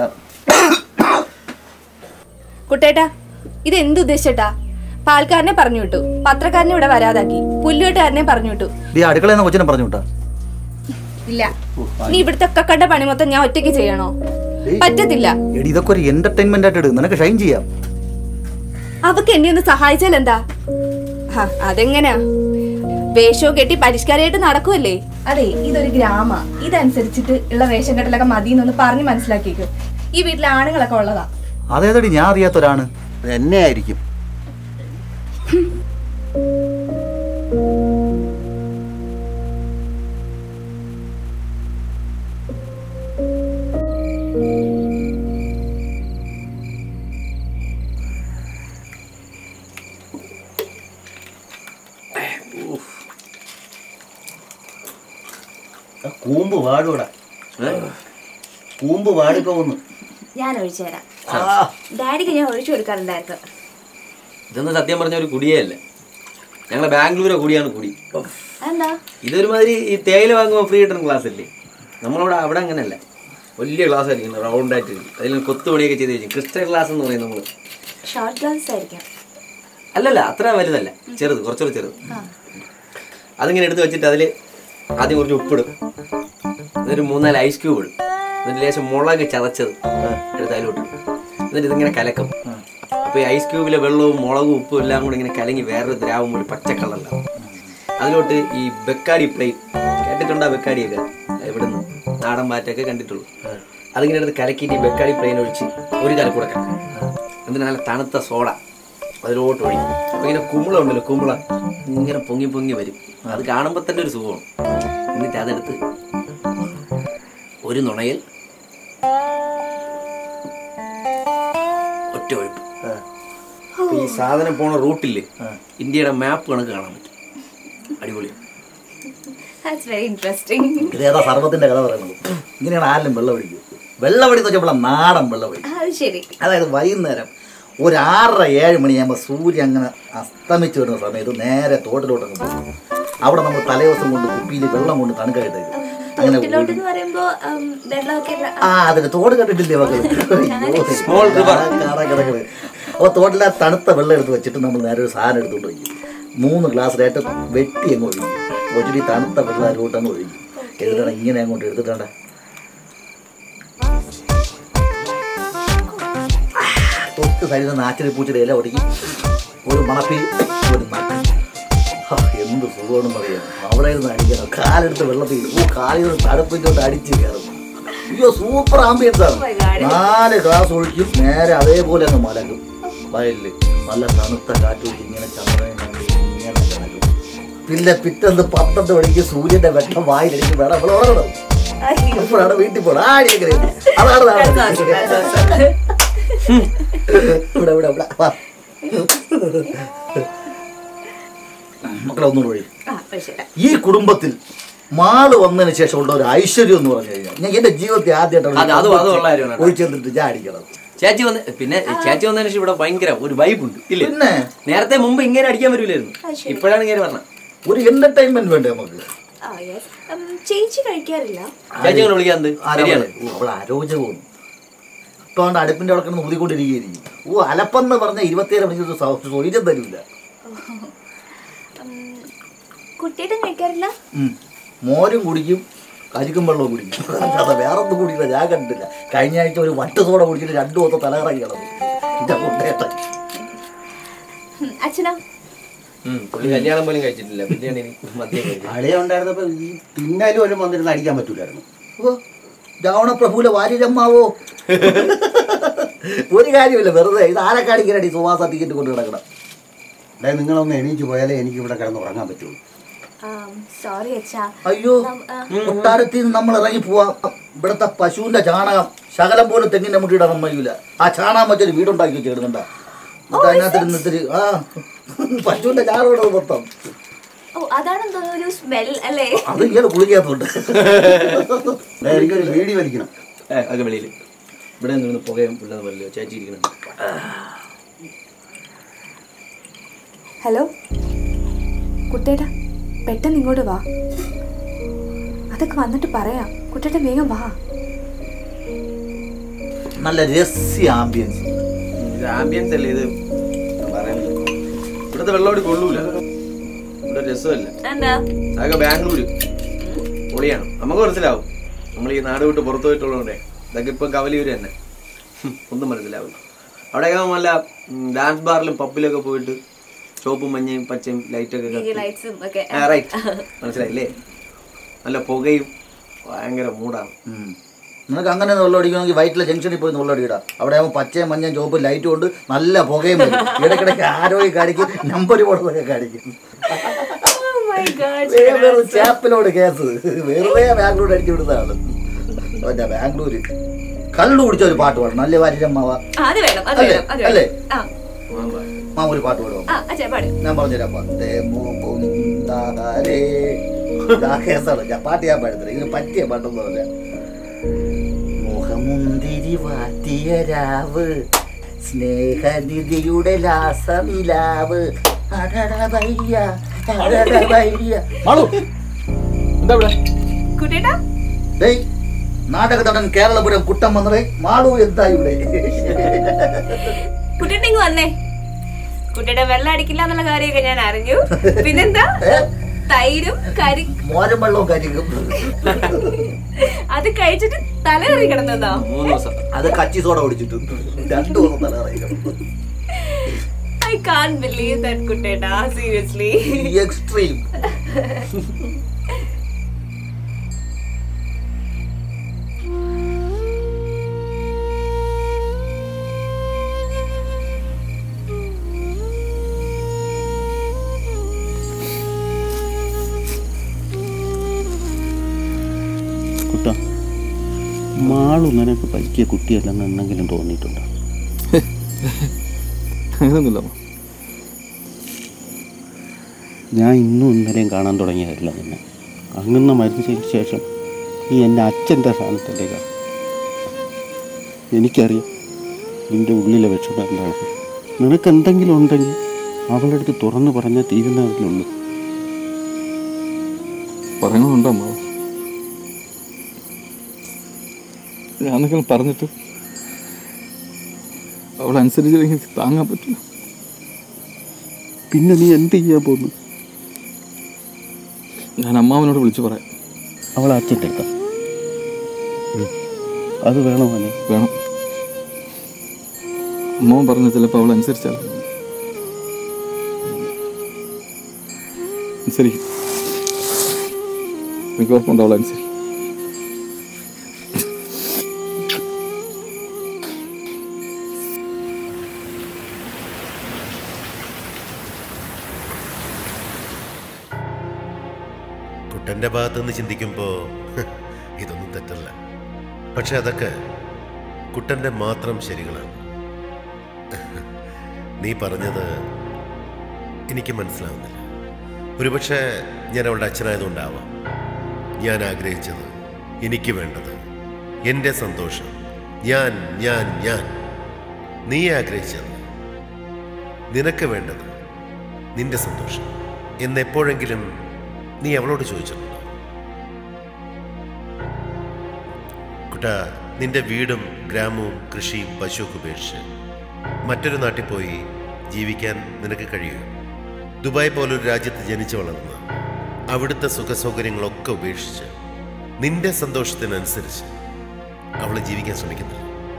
Speaker 8: കുട്ടേട്ടാ ഇത് എന്ത് ഉദ്ദേശിച്ചേട്ടാ പാൽക്കാരനെ പറഞ്ഞു വിട്ടു പത്രക്കാരനെ ഇവിടെ വരാതാക്കി പുല്ലുകെട്ടുകാരനെ പറഞ്ഞു വിട്ടു
Speaker 7: ഈ അടുക്കളയിൽ നിന്ന് കൊച്ചിനെ പറഞ്ഞു വിട്ടാ
Speaker 8: ഇല്ല നീ ഇവിടുത്തെ ഒക്കെ കണ്ട പണി മൊത്തം ഞാൻ ഒറ്റയ്ക്ക് ചെയ്യണോ പറ്റത്തില്ല
Speaker 7: എടി ഇതൊക്കെ ഒരു എന്റർടൈൻമെന്റ് ആയിട്ട് ഇടും നിനക്ക് ഷൈൻ ചെയ്യാം
Speaker 8: അവക്ക് എന്നെ ഒന്ന് സഹായിച്ചാൽ എന്താ ഹാ, അതെങ്ങനെയാ വേഷവും കെട്ടി പരിഷ്കാരമായിട്ട് നടക്കുമല്ലേ അതെ ഇതൊരു ഗ്രാമ ഇതനുസരിച്ചിട്ട് ഉള്ള വേഷം കെട്ടലൊക്കെ മതി എന്നൊന്ന് പറഞ്ഞ് മനസ്സിലാക്കിക്കും ഈ വീട്ടിലെ ആണുങ്ങളൊക്കെ ഉള്ളതാ
Speaker 7: അതേതടി ഞാൻ അറിയാത്തൊരാണ്
Speaker 9: എന്നെ ആയിരിക്കും കൂമ്പ് വാടൂടാ കൂമ്പ് വാടിപ്പോകുന്നു
Speaker 11: ഞാൻ ഒഴിച്ചു തരാം ഡാഡിക്ക് ഞാൻ ഒഴിച്ചു കൊടുക്കാറുണ്ടായിരുന്നു
Speaker 1: ഇതൊന്നും സത്യം പറഞ്ഞ ഒരു കുടിയേ അല്ല ഞങ്ങളെ ബാംഗ്ലൂരെ കുടിയാണ് കുടി
Speaker 11: എന്താ
Speaker 1: ഇതൊരുമാതിരി ഈ തേയില വാങ്ങുമ്പോൾ ഫ്രീ കിട്ടുന്ന ക്ലാസ് അല്ലേ നമ്മളവിടെ അവിടെ അങ്ങനെയല്ല വലിയ ക്ലാസ് ആയിരിക്കും റൗണ്ട് ആയിട്ട് അതിൽ കൊത്തുപണിയൊക്കെ ചെയ്ത് വെച്ചു ക്രിസ്റ്റൽ ക്ലാസ് എന്ന് പറയും നമ്മൾ
Speaker 11: ഷോർട്ട് ഗ്ലാസ് ആയിരിക്കാം
Speaker 1: അല്ലല്ല അത്ര വലുതല്ല ചെറുത് കുറച്ചുകൂടി ചെറുത് അതിങ്ങനെ എടുത്ത് വെച്ചിട്ട് അതിൽ ആദ്യം കുറച്ച് ഉപ്പിടും എന്നിട്ട് മൂന്നാല് ഐസ് ക്യൂബ് ഇടും എന്നിട്ട് ലേശം മുളക് ചതച്ചത് എടുത്ത് അതിലോട്ട് ഇടും. എന്നിട്ട് ഇതിങ്ങനെ കലക്കും അപ്പോൾ ഈ ഐസ് ക്യൂബിലെ വെള്ളവും മുളകും ഉപ്പും എല്ലാം കൂടി ഇങ്ങനെ കലങ്ങി വേറൊരു ദ്രാവം ഒരു പച്ച കളറിലാവും അതിലോട്ട് ഈ ബെക്കാടി പ്ലേറ്റ് കേട്ടിട്ടുണ്ടോ ബെക്കാടിയൊക്കെ എവിടുന്ന് നാടൻ മാറ്റൊക്കെ കണ്ടിട്ടുള്ളൂ അതിങ്ങനെ എടുത്ത് കലക്കിയിട്ട് ഈ ബെക്കാടി പ്ലെയിൻ ഒഴിച്ച് ഒരു കലക്കൂടെ കലക്കും എന്നിട്ട് നല്ല തണുത്ത സോഡ അതിലോട്ട് ഒഴിക്കും അപ്പൊ ഇങ്ങനെ കുമ്പള ഉണ്ടല്ലോ കുമ്പള ഇങ്ങനെ പൊങ്ങി പൊങ്ങി വരും അത് കാണുമ്പോൾ തന്നെ ഒരു സുഖമാണ് എന്നിട്ട് അതെടുത്ത് ഒരു നുണയിൽ ഒറ്റ ഒഴുപ്പ് അപ്പൊ ഈ സാധനം പോണ റൂട്ടില് ഇന്ത്യയുടെ മാപ്പ് കണക്ക് കാണാൻ പറ്റും അടിപൊളി
Speaker 8: ദാറ്റ്സ് വെരി ഇൻട്രസ്റ്റിംഗ്
Speaker 7: ഇതേതാ സർവത്തിന്റെ കഥ പറയുന്നത് ഇങ്ങനെയാണ് ആരിലും വെള്ളം ഒഴിക്കും വെള്ളമടി വെച്ചപ്പോൾ നാടൻ വെള്ളമടി
Speaker 8: അത് ശരി
Speaker 7: അതായത് വൈകുന്നേരം ഒരു ആറര ഏഴ് മണിയാകുമ്പോൾ സൂര്യൻ അങ്ങനെ അസ്തമിച്ച് വരുന്ന സമയത്ത് നേരെ തോട്ടിലോട്ട് അങ്ങ് പോകും അവിടെ നമ്മൾ തലേദിവസം കൊണ്ട് കുപ്പിയിൽ വെള്ളം കൊണ്ട് തണുക്കായിട്ടേക്കും അങ്ങനെ
Speaker 11: തോട്ടിലോട്ട് എന്ന് പറയുമ്പോ ഉം, വെള്ളമൊക്കെ ഉള്ള-
Speaker 7: ആ അതിന് തോട് കണ്ടിട്ടില്ലേ മക്കള്
Speaker 1: Small river.
Speaker 7: കിടക്കുന്നത് അപ്പോൾ തോട്ടിലെ തണുത്ത വെള്ളം എടുത്ത് വെച്ചിട്ട് നമ്മൾ നേരെ ഒരു സാധനം എടുത്തുകൊണ്ട് വയ്ക്കും മൂന്ന് ഗ്ലാസ്സിലായിട്ട് വെട്ടി അങ്ങ് ഒഴിക്കും ഒഴിച്ചിട്ട് ഈ തണുത്ത വെള്ളം അതിലോട്ട് അങ്ങ് ഒഴിക്കും എന്നിട്ടാണ് ഇങ്ങനെ അങ്ങോട്ട് എടുത്തിട്ടുണ്ട് തൊട്ട് സൈഡിൽ നാച്ചിരി പൂച്ചിരി ഇല ഒടുക്കി ഒരു മണപ്പി ഒരു നക്കി ഹാ, എന്ത് സുഖമാണെന്ന് അറിയാം അവിടെ ഇരുന്ന് അടിക്കണം കാലെടുത്ത് വെള്ളത്തിൽ ഓ കാലിൽ നിന്ന് തടുപ്പിച്ചോട്ട് അടിച്ച് കയറും അയ്യോ സൂപ്പർ ആംബിയൻസ് ആണ് നാല് ഗ്ലാസ് ഒഴിക്കും നേരെ അതേപോലെ അങ്ങ് മലക്കും വയലില് നല്ല തണുത്ത കാറ്റ് ഊറ്റി ഇങ്ങനെ ചന്ദ്രനെ കണ്ട് ഇങ്ങനെ കിടക്കും പിന്നെ പിറ്റന്ന് പന്ത്രണ്ട് മണിക്ക് സൂര്യന്റെ വെട്ടം വായിലെനിക്ക് വേണം ഇവിടെ ഉറങ്ങണം അപ്പോഴാണ് വീട്ടിൽ പോകണം ആടി എങ്ങനെ അതാണ് നാടകം. ഇവിടെ ഇവിടെ ഇവിടെ വാ. മക്കളെ ഒന്നുകൂടെ ഒഴി ഈ കുടുംബത്തിൽ മാള് വന്നതിന് ശേഷമുള്ള ഒരു ഐശ്വര്യം എന്ന് പറഞ്ഞു കഴിഞ്ഞാൽ ഞാൻ എന്റെ ജീവിതത്തിൽ
Speaker 1: അത് അത് അത് ഉള്ള കാര്യമാണ് കേട്ടോ.
Speaker 7: ഒഴിച്ചെന്നിട്ട് ഞാൻ അടിക്കണം
Speaker 1: ചേച്ചി വന്ന് പിന്നെ ചേച്ചി വന്നതിന് ശേഷം ഇവിടെ ഭയങ്കര ഒരു വൈബ് ഉണ്ട് ഇല്ലേ
Speaker 7: പിന്നെ
Speaker 1: നേരത്തെ മുമ്പ് ഇങ്ങനെ അടിക്കാൻ പറ്റൂലായിരുന്നു ഇപ്പോഴാണ് ഇങ്ങനെ പറഞ്ഞത്
Speaker 7: ഒരു എന്റർടൈൻമെന്റ് വേണ്ടേ നമുക്ക്
Speaker 11: ആ യെസ് ചേച്ചി കഴിക്കാറില്ല
Speaker 1: ചേച്ചി അങ്ങനെ വിളിക്കാറുണ്ട് ശരിയാണ്
Speaker 7: അവൾ അരോചകവും ഇപ്പൊ അവന്റെ അടുപ്പിന്റെ അവിടെ കിടന്ന് ഊതിക്കൊണ്ടിരിക്കുകയായിരിക്കും ഓ അലപ്പെന്ന് പറഞ്ഞ ഇരുപത്തിയേഴ് മണിക്കൂർ സ്വൈര്യം തരില്ല
Speaker 11: കുട്ടിയുടെ കഴിക്കാറില്ല
Speaker 7: ഉം. മോരും കുടിക്കും കരിക്കും വെള്ളവും കുടിക്കും അതെ വേറെ ഒന്നും കുടിക്കില്ല ഞാൻ കണ്ടില്ല കഴിഞ്ഞ ആഴ്ച ഒരു വട്ട് സോഡ കുടിച്ചിട്ട് രണ്ടു ദിവസം തലകറങ്ങി കിടന്നു എന്റെ കുട്ടേട്ടൻ
Speaker 11: ഉം, അച്ഛനോ
Speaker 1: ഉം, പുള്ളി കല്യാണം പോലും കഴിച്ചിട്ടില്ല പിന്നെയാണ് എനിക്ക് മദ്യം കഴിച്ചത്.
Speaker 9: അളിയ ഉണ്ടായിരുന്നപ്പോ ഈ തിന്നാലും ഒരു വന്നിരുന്ന് അടിക്കാൻ പറ്റൂലായിരുന്നു
Speaker 7: ഓ രാവണ പ്രഭുവിലെ വാര്യരമ്മാവോ ഒരു കാര്യമില്ല വെറുതെ ഇത് ആരെ കാണിക്കാനടി സുവാസ ടിക്കറ്റ് കൊണ്ട് കിടക്കണം
Speaker 9: അതായത് നിങ്ങളൊന്ന് എണീച്ച് പോയാലേ എനിക്ക് ഇവിടെ കിടന്ന് ഉറങ്ങാൻ പറ്റുള്ളൂ
Speaker 11: സോറി അച്ഛാ
Speaker 7: അയ്യോ
Speaker 11: നം- ആ,
Speaker 7: കൊട്ടാരത്തിൽ നിന്ന് നമ്മൾ ഇറങ്ങി പോവാം ഇവിടുത്തെ പശുവിന്റെ ചാണകം ശകലം പോലും തെങ്ങിന്റെ മുട്ടിയിടാൻ സമ്മതിക്കില്ല ആ ചാണകം വെച്ചൊരു വീടുണ്ടാക്കി വെച്ചിടുന്നുണ്ട എന്നിട്ട് അതിനകത്ത് ഇത്തിരി ആ പശുവിന്റെ ചാണകം ഇടുന്നത് മൊത്തം
Speaker 11: ഓ അതാണെന്ന് തോന്നുന്നു ഒരു സ്മെൽ അല്ലേ
Speaker 7: അത് ഇയാൾ കുളിക്കാത്തോണ്ട്
Speaker 9: ദേ, എനിക്കൊരു വീടി വലിക്കണം
Speaker 1: ഏ, അതൊക്കെ വെളിയിൽ ഇവിടെ നിന്ന് പുകയും പിള്ളേർ വല്ലോ ചേച്ചി ഇരിക്കണം
Speaker 8: ഹലോ കുട്ടേട്ടാ പെട്ടെന്ന് ഇങ്ങോട്ട് വാ അതൊക്കെ വന്നിട്ട് പറയാം കുട്ടേട്ടൻ വേഗം വാ
Speaker 7: നല്ല രസ്യ ആംബിയൻസ്
Speaker 1: ഇത് ആംബിയൻസ് അല്ലേ ഇത് പറയുന്നത് ഇവിടുത്തെ വെള്ളോടി കൊള്ളൂല ഇവിടെ രസമല്ല
Speaker 11: എന്താ
Speaker 1: അതൊക്കെ ബാംഗ്ലൂര് പൊളിയാണ് നമുക്ക് മനസ്സിലാവും നമ്മൾ ഈ നാട് വിട്ട് പുറത്തു പോയിട്ടുള്ളതുകൊണ്ടേ ഇതൊക്കെ ഇപ്പം കവലിയൂര് തന്നെ ഹും, ഒന്നും മനസ്സിലാവില്ല അവിടെയൊക്കെ നല്ല ഡാൻസ് ബാറിലും പബ്ബിലൊക്കെ പോയിട്ട് ചുവപ്പും മഞ്ഞയും പച്ചയും ലൈറ്റൊക്കെ കത്തി
Speaker 11: ലൈറ്റ്സും ഒക്കെ
Speaker 1: ആ റൈറ്റ് മനസ്സിലായില്ലേ നല്ല പുകയും ഭയങ്കര മൂടാണ്
Speaker 7: നിനക്ക് അങ്ങനെ വെള്ളം അടിക്കണമെങ്കിൽ വൈറ്റിലെ ജംഗ്ഷനിൽ പോയി വെള്ളം അടിയിടാം അവിടെ ആകുമ്പോൾ പച്ചയും മഞ്ഞയും ചുവപ്പും ലൈറ്റും കൊണ്ട് നല്ല പുകയും വരും ഇടയ്ക്കിടയ്ക്ക് ആരോഗ്യം കാണിക്കും നമ്പർ ബോർഡൊക്കെ കാണിക്കും വേറൊരു ചാപ്പിലോട് കേസ് വെറുതെ ബാംഗ്ലൂർ അടിച്ചു വിടുന്നതാണ് പിന്നെ ബാംഗ്ലൂര് കള്ളു കുടിച്ച ഒരു പാട്ട് പാടും നല്ല വാരിരമ്മാവ
Speaker 11: ആ, അത് വേണം അത്
Speaker 7: അല്ലേ?
Speaker 11: വേണം അത്
Speaker 7: അല്ലേ?
Speaker 11: വേണം ആ
Speaker 7: മാ ഒരു പാട്ട് പാടുമോ
Speaker 11: ആ അച്ഛാ പാട്
Speaker 7: ഞാൻ പറഞ്ഞുതരാം പത്തേ മുകുന്ദാരേ. ഇതാ കേസാണ് ഞാൻ പാട്ട് ഞാൻ പാടുന്നത് ഇതിന് പറ്റിയ പാട്ടൊന്നും അല്ല മുഖമുന്തിരി വാറ്റിയ രാവ് സ്നേഹനിധിയുടെ ലാസമിലാവ് അടട വയ്യ, അടട വയ്യ. മാളു
Speaker 6: എന്താ ഇവിടെ
Speaker 11: കുട്ടേട്ടാ
Speaker 7: ഡേയ് നാടക നടൻ കേരളപുരം കുട്ടം വന്നതേ മാളു എന്താ ഇവിടെ
Speaker 11: കുട്ടേട്ട ഇങ്ങ് വന്നേ കുട്ടിയുടെ വെള്ളം അടിക്കില്ല എന്നുള്ള കാര്യമൊക്കെ ഞാൻ അറിഞ്ഞു പിന്നെന്താ തൈരും കരി
Speaker 7: മോരം വെള്ളവും കരിക്കും
Speaker 11: അത് കഴിച്ചിട്ട് തല കറി കിടന്നതോ
Speaker 1: മൂന്ന് ദിവസം
Speaker 7: അത് കച്ചി സോഡ കുടിച്ചിട്ട് രണ്ടു ദിവസം തല കറങ്ങിക്കണം
Speaker 11: ഐ കാൺ ബിലീവ് ദാറ്റ് കുട്ടേട്ടാ സീരിയസ്ലി
Speaker 7: എക്സ്ട്രീം
Speaker 14: കുട്ട മാളു നിനക്ക് പറ്റിയ കുട്ടിയല്ലെന്ന് എന്തെങ്കിലും തോന്നിയിട്ടുണ്ടോ
Speaker 6: അങ്ങനെയൊന്നുമില്ല അമ്മ.
Speaker 14: ഞാൻ ഇന്നും ഇന്നലെയും കാണാൻ തുടങ്ങിയതല്ല നിന്നെ അങ്ങനെ മരിച്ചതിന് ശേഷം നീ എൻ്റെ അച്ഛൻ്റെ സ്ഥാനത്തേക്കാണ് എനിക്കറിയാം നിൻ്റെ ഉള്ളിലെ വിഷമം എന്താണ് നിനക്ക് എന്തെങ്കിലും ഉണ്ടെങ്കിൽ അവളുടെ അടുത്ത് തുറന്നു പറഞ്ഞാൽ തീരുന്നതിലുള്ളൂ
Speaker 6: പറയണമെന്നുണ്ടോ അമ്മ ഞാനൊക്കെ പറഞ്ഞിട്ട് അവളനുസരിച്ചില്ലെങ്കിൽ എനിക്ക് താങ്ങാൻ പറ്റില്ല
Speaker 14: പിന്നെ നീ എന്ത് ചെയ്യാൻ പോകുന്നു
Speaker 6: ഞാൻ അമ്മാവനോട് വിളിച്ചു പറയാം
Speaker 14: അവൾ അച്ഛൻ്റെ അടുത്താ അത് വേണോ മോനെ
Speaker 6: വേണം അമ്മാവൻ പറഞ്ഞ ചിലപ്പോൾ അവൾ അനുസരിച്ചാൽ അനുസരിക്കും എനിക്ക് ഉറപ്പുണ്ട് അവൾ അനുസരിക്കും
Speaker 15: കുട്ടൻ്റെ ഭാഗത്തുനിന്ന് ചിന്തിക്കുമ്പോൾ ഇതൊന്നും തെറ്റല്ല പക്ഷെ അതൊക്കെ കുട്ടൻ്റെ മാത്രം ശരികളാണ് നീ പറഞ്ഞത് എനിക്ക് മനസ്സിലാവുന്നില്ല ഒരുപക്ഷെ ഞാൻ അവളുടെ അച്ഛനായതുകൊണ്ടാവാം ഞാൻ ആഗ്രഹിച്ചത് എനിക്ക് വേണ്ടത് എൻ്റെ സന്തോഷം ഞാൻ ഞാൻ ഞാൻ നീ ആഗ്രഹിച്ചത് നിനക്ക് വേണ്ടത് നിന്റെ സന്തോഷം എന്നെപ്പോഴെങ്കിലും നീ അവളോട് ചോദിച്ചിട്ടുണ്ടോ കുട്ട നിന്റെ വീടും ഗ്രാമവും കൃഷിയും പശുവൊക്കെ ഉപേക്ഷിച്ച് മറ്റൊരു നാട്ടിൽ പോയി ജീവിക്കാൻ നിനക്ക് കഴിയുമോ ദുബായ് പോലൊരു രാജ്യത്ത് ജനിച്ചു വളർന്ന് അവിടുത്തെ സുഖസൗകര്യങ്ങളൊക്കെ ഉപേക്ഷിച്ച് നിന്റെ സന്തോഷത്തിനനുസരിച്ച് അവൾ ജീവിക്കാൻ ശ്രമിക്കുന്നില്ല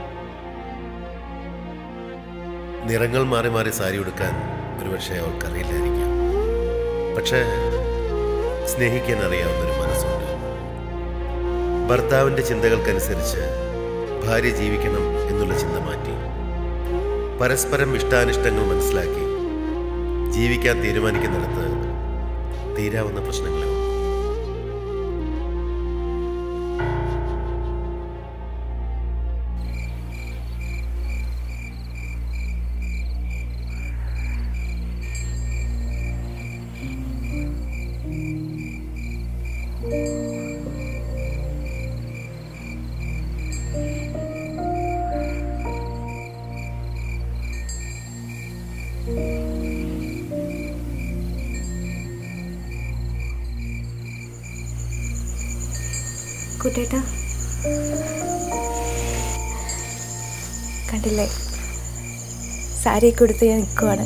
Speaker 15: നിറങ്ങൾ മാറി മാറി സാരി ഉടുക്കാൻ ഒരുപക്ഷെ അവൾക്കറിയില്ലായിരിക്കാം പക്ഷേ സ്നേഹിക്കാൻ അറിയാവുന്നൊരു മനസ്സുണ്ട് ഭർത്താവിൻ്റെ ചിന്തകൾക്കനുസരിച്ച് ഭാര്യ ജീവിക്കണം എന്നുള്ള ചിന്ത മാറ്റി പരസ്പരം ഇഷ്ടാനിഷ്ടങ്ങൾ മനസ്സിലാക്കി ജീവിക്കാൻ തീരുമാനിക്കുന്നിടത്ത് തീരാവുന്ന പ്രശ്നങ്ങളെ ഉള്ളൂ.
Speaker 8: കുട്ടേട്ടാ കണ്ടില്ലേ സാരിയൊക്കെ ഉടുത്ത് ഞാൻ നിൽക്കുവാണ്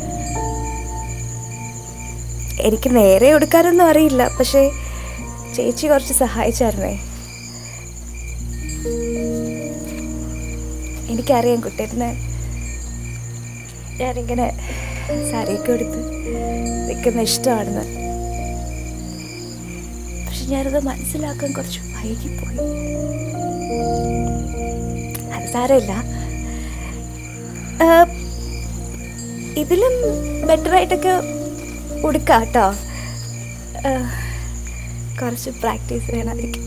Speaker 8: എനിക്ക് നേരെ ഉടുക്കാനൊന്നും അറിയില്ല പക്ഷേ ചേച്ചി കുറച്ച് സഹായിച്ചായിരുന്നേ എനിക്കറിയാം കുട്ടേട്ടന് ഞാനിങ്ങനെ സാരിയൊക്കെ എടുത്ത് നിൽക്കുന്ന ഇഷ്ടമാണെന്ന് പക്ഷെ ഞാനത് മനസ്സിലാക്കാൻ കുറച്ച് വൈകിപ്പോയി അത് സാരമില്ല ആ, ഇതിലും ബെറ്റർ ആയിട്ടൊക്കെ ഉടുക്കാം കേട്ടോ ആ, കുറച്ച് പ്രാക്ടീസ് വേണമായിരിക്കും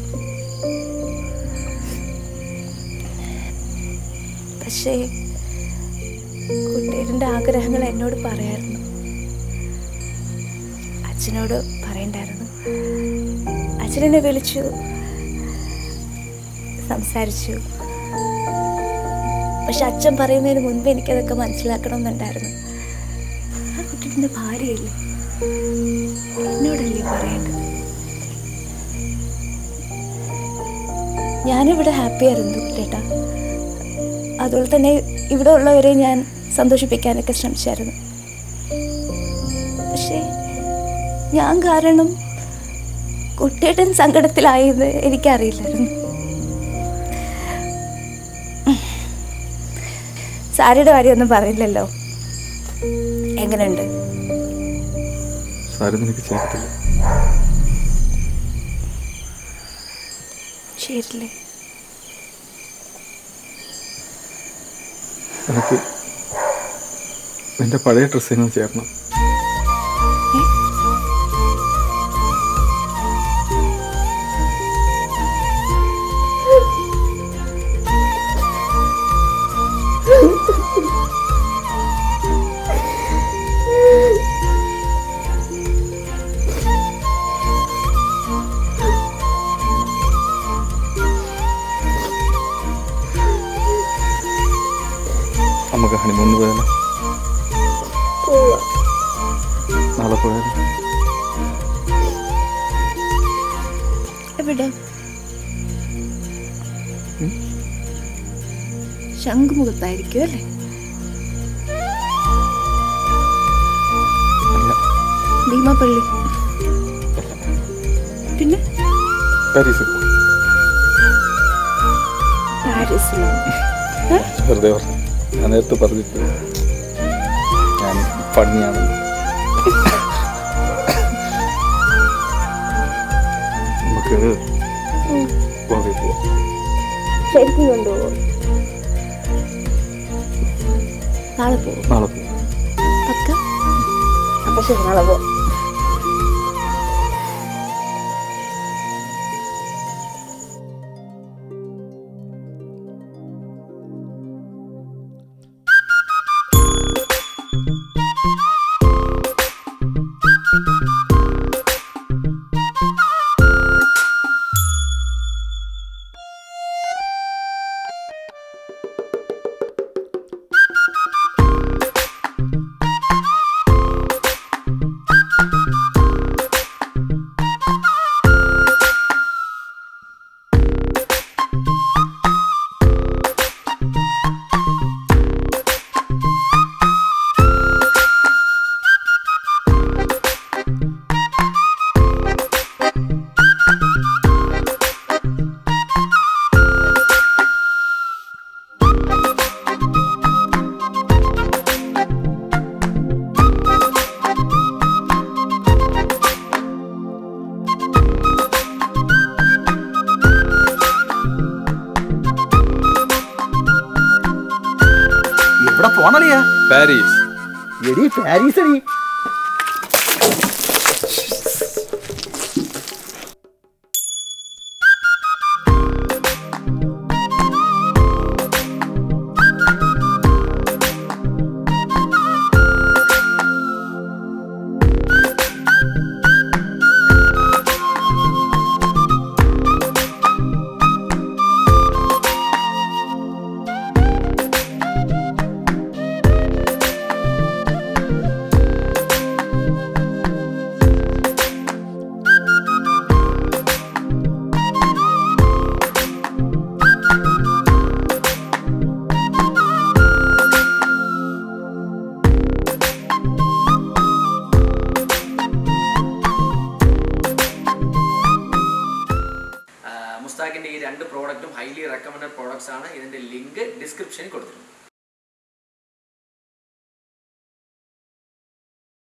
Speaker 8: പക്ഷേ കുട്ടിയുടെ ആഗ്രഹങ്ങൾ എന്നോട് പറയായിരുന്നു അച്ഛനോട് പറയണ്ടായിരുന്നു അച്ഛനെന്നെ വിളിച്ചു സംസാരിച്ചു പക്ഷെ അച്ഛൻ പറയുന്നതിന് മുൻപ് എനിക്കതൊക്കെ മനസ്സിലാക്കണമെന്നുണ്ടായിരുന്നു ആ കുട്ടിയുടെ ഭാര്യയല്ലേ എന്നോടല്ലേ പറയേണ്ടത് ഞാനിവിടെ ഹാപ്പി ആയിരുന്നു ചേട്ടാ അതുപോലെ തന്നെ ഇവിടെ ഉള്ളവരെ ഞാൻ സന്തോഷിപ്പിക്കാനൊക്കെ ശ്രമിച്ചായിരുന്നു പക്ഷേ ഞാൻ കാരണം കുട്ടിയേട്ടൻ സങ്കടത്തിലായത് എനിക്കറിയില്ലായിരുന്നു സാരിയുടെ കാര്യമൊന്നും പറയില്ലല്ലോ എങ്ങനെയുണ്ട്
Speaker 6: സാരി നിനക്ക് ചേർത്തില്ല
Speaker 8: ശരിയല്ലേ
Speaker 6: എനിക്ക് നിന്റെ പഴയ ഡ്രസ്സിന് ചേർന്നു നമുക്ക് ഹണിമൂന്ന് പോയാലോ നാളെ പോയാലോ
Speaker 8: എവിടെ ശംഖുമുഖത്തായിരിക്കും അല്ലേ ഭീമാപ്പള്ളി പിന്നെ
Speaker 6: പാരീസ്
Speaker 8: പാരീസിലോ
Speaker 6: വെറുതെ പറഞ്ഞു ഞാൻ നേരത്തെ പറഞ്ഞിട്ട് ഞാൻ പണിയാണ് നമുക്ക് ഗോവയിൽ പോവാം
Speaker 11: ശരിക്കും കൊണ്ടുപോകും നാളെ പോകും
Speaker 6: നാളെ പോവാം
Speaker 11: പക്ക അപ്പൊ ശരി നാളെ പോകും
Speaker 7: എവിടെ പോണളിയാ
Speaker 6: പാരീസ്
Speaker 7: എടി പാരീസ് അടി
Speaker 1: മുസ്താഖിന്റെ ഈ രണ്ട് പ്രോഡക്റ്റും ഹൈലി റെക്കമെൻഡഡ് പ്രോഡക്ട്സ് ആണ് ഇതിന്റെ ലിങ്ക് ഡിസ്ക്രിപ്ഷനിൽ കൊടുത്തിട്ടുണ്ട്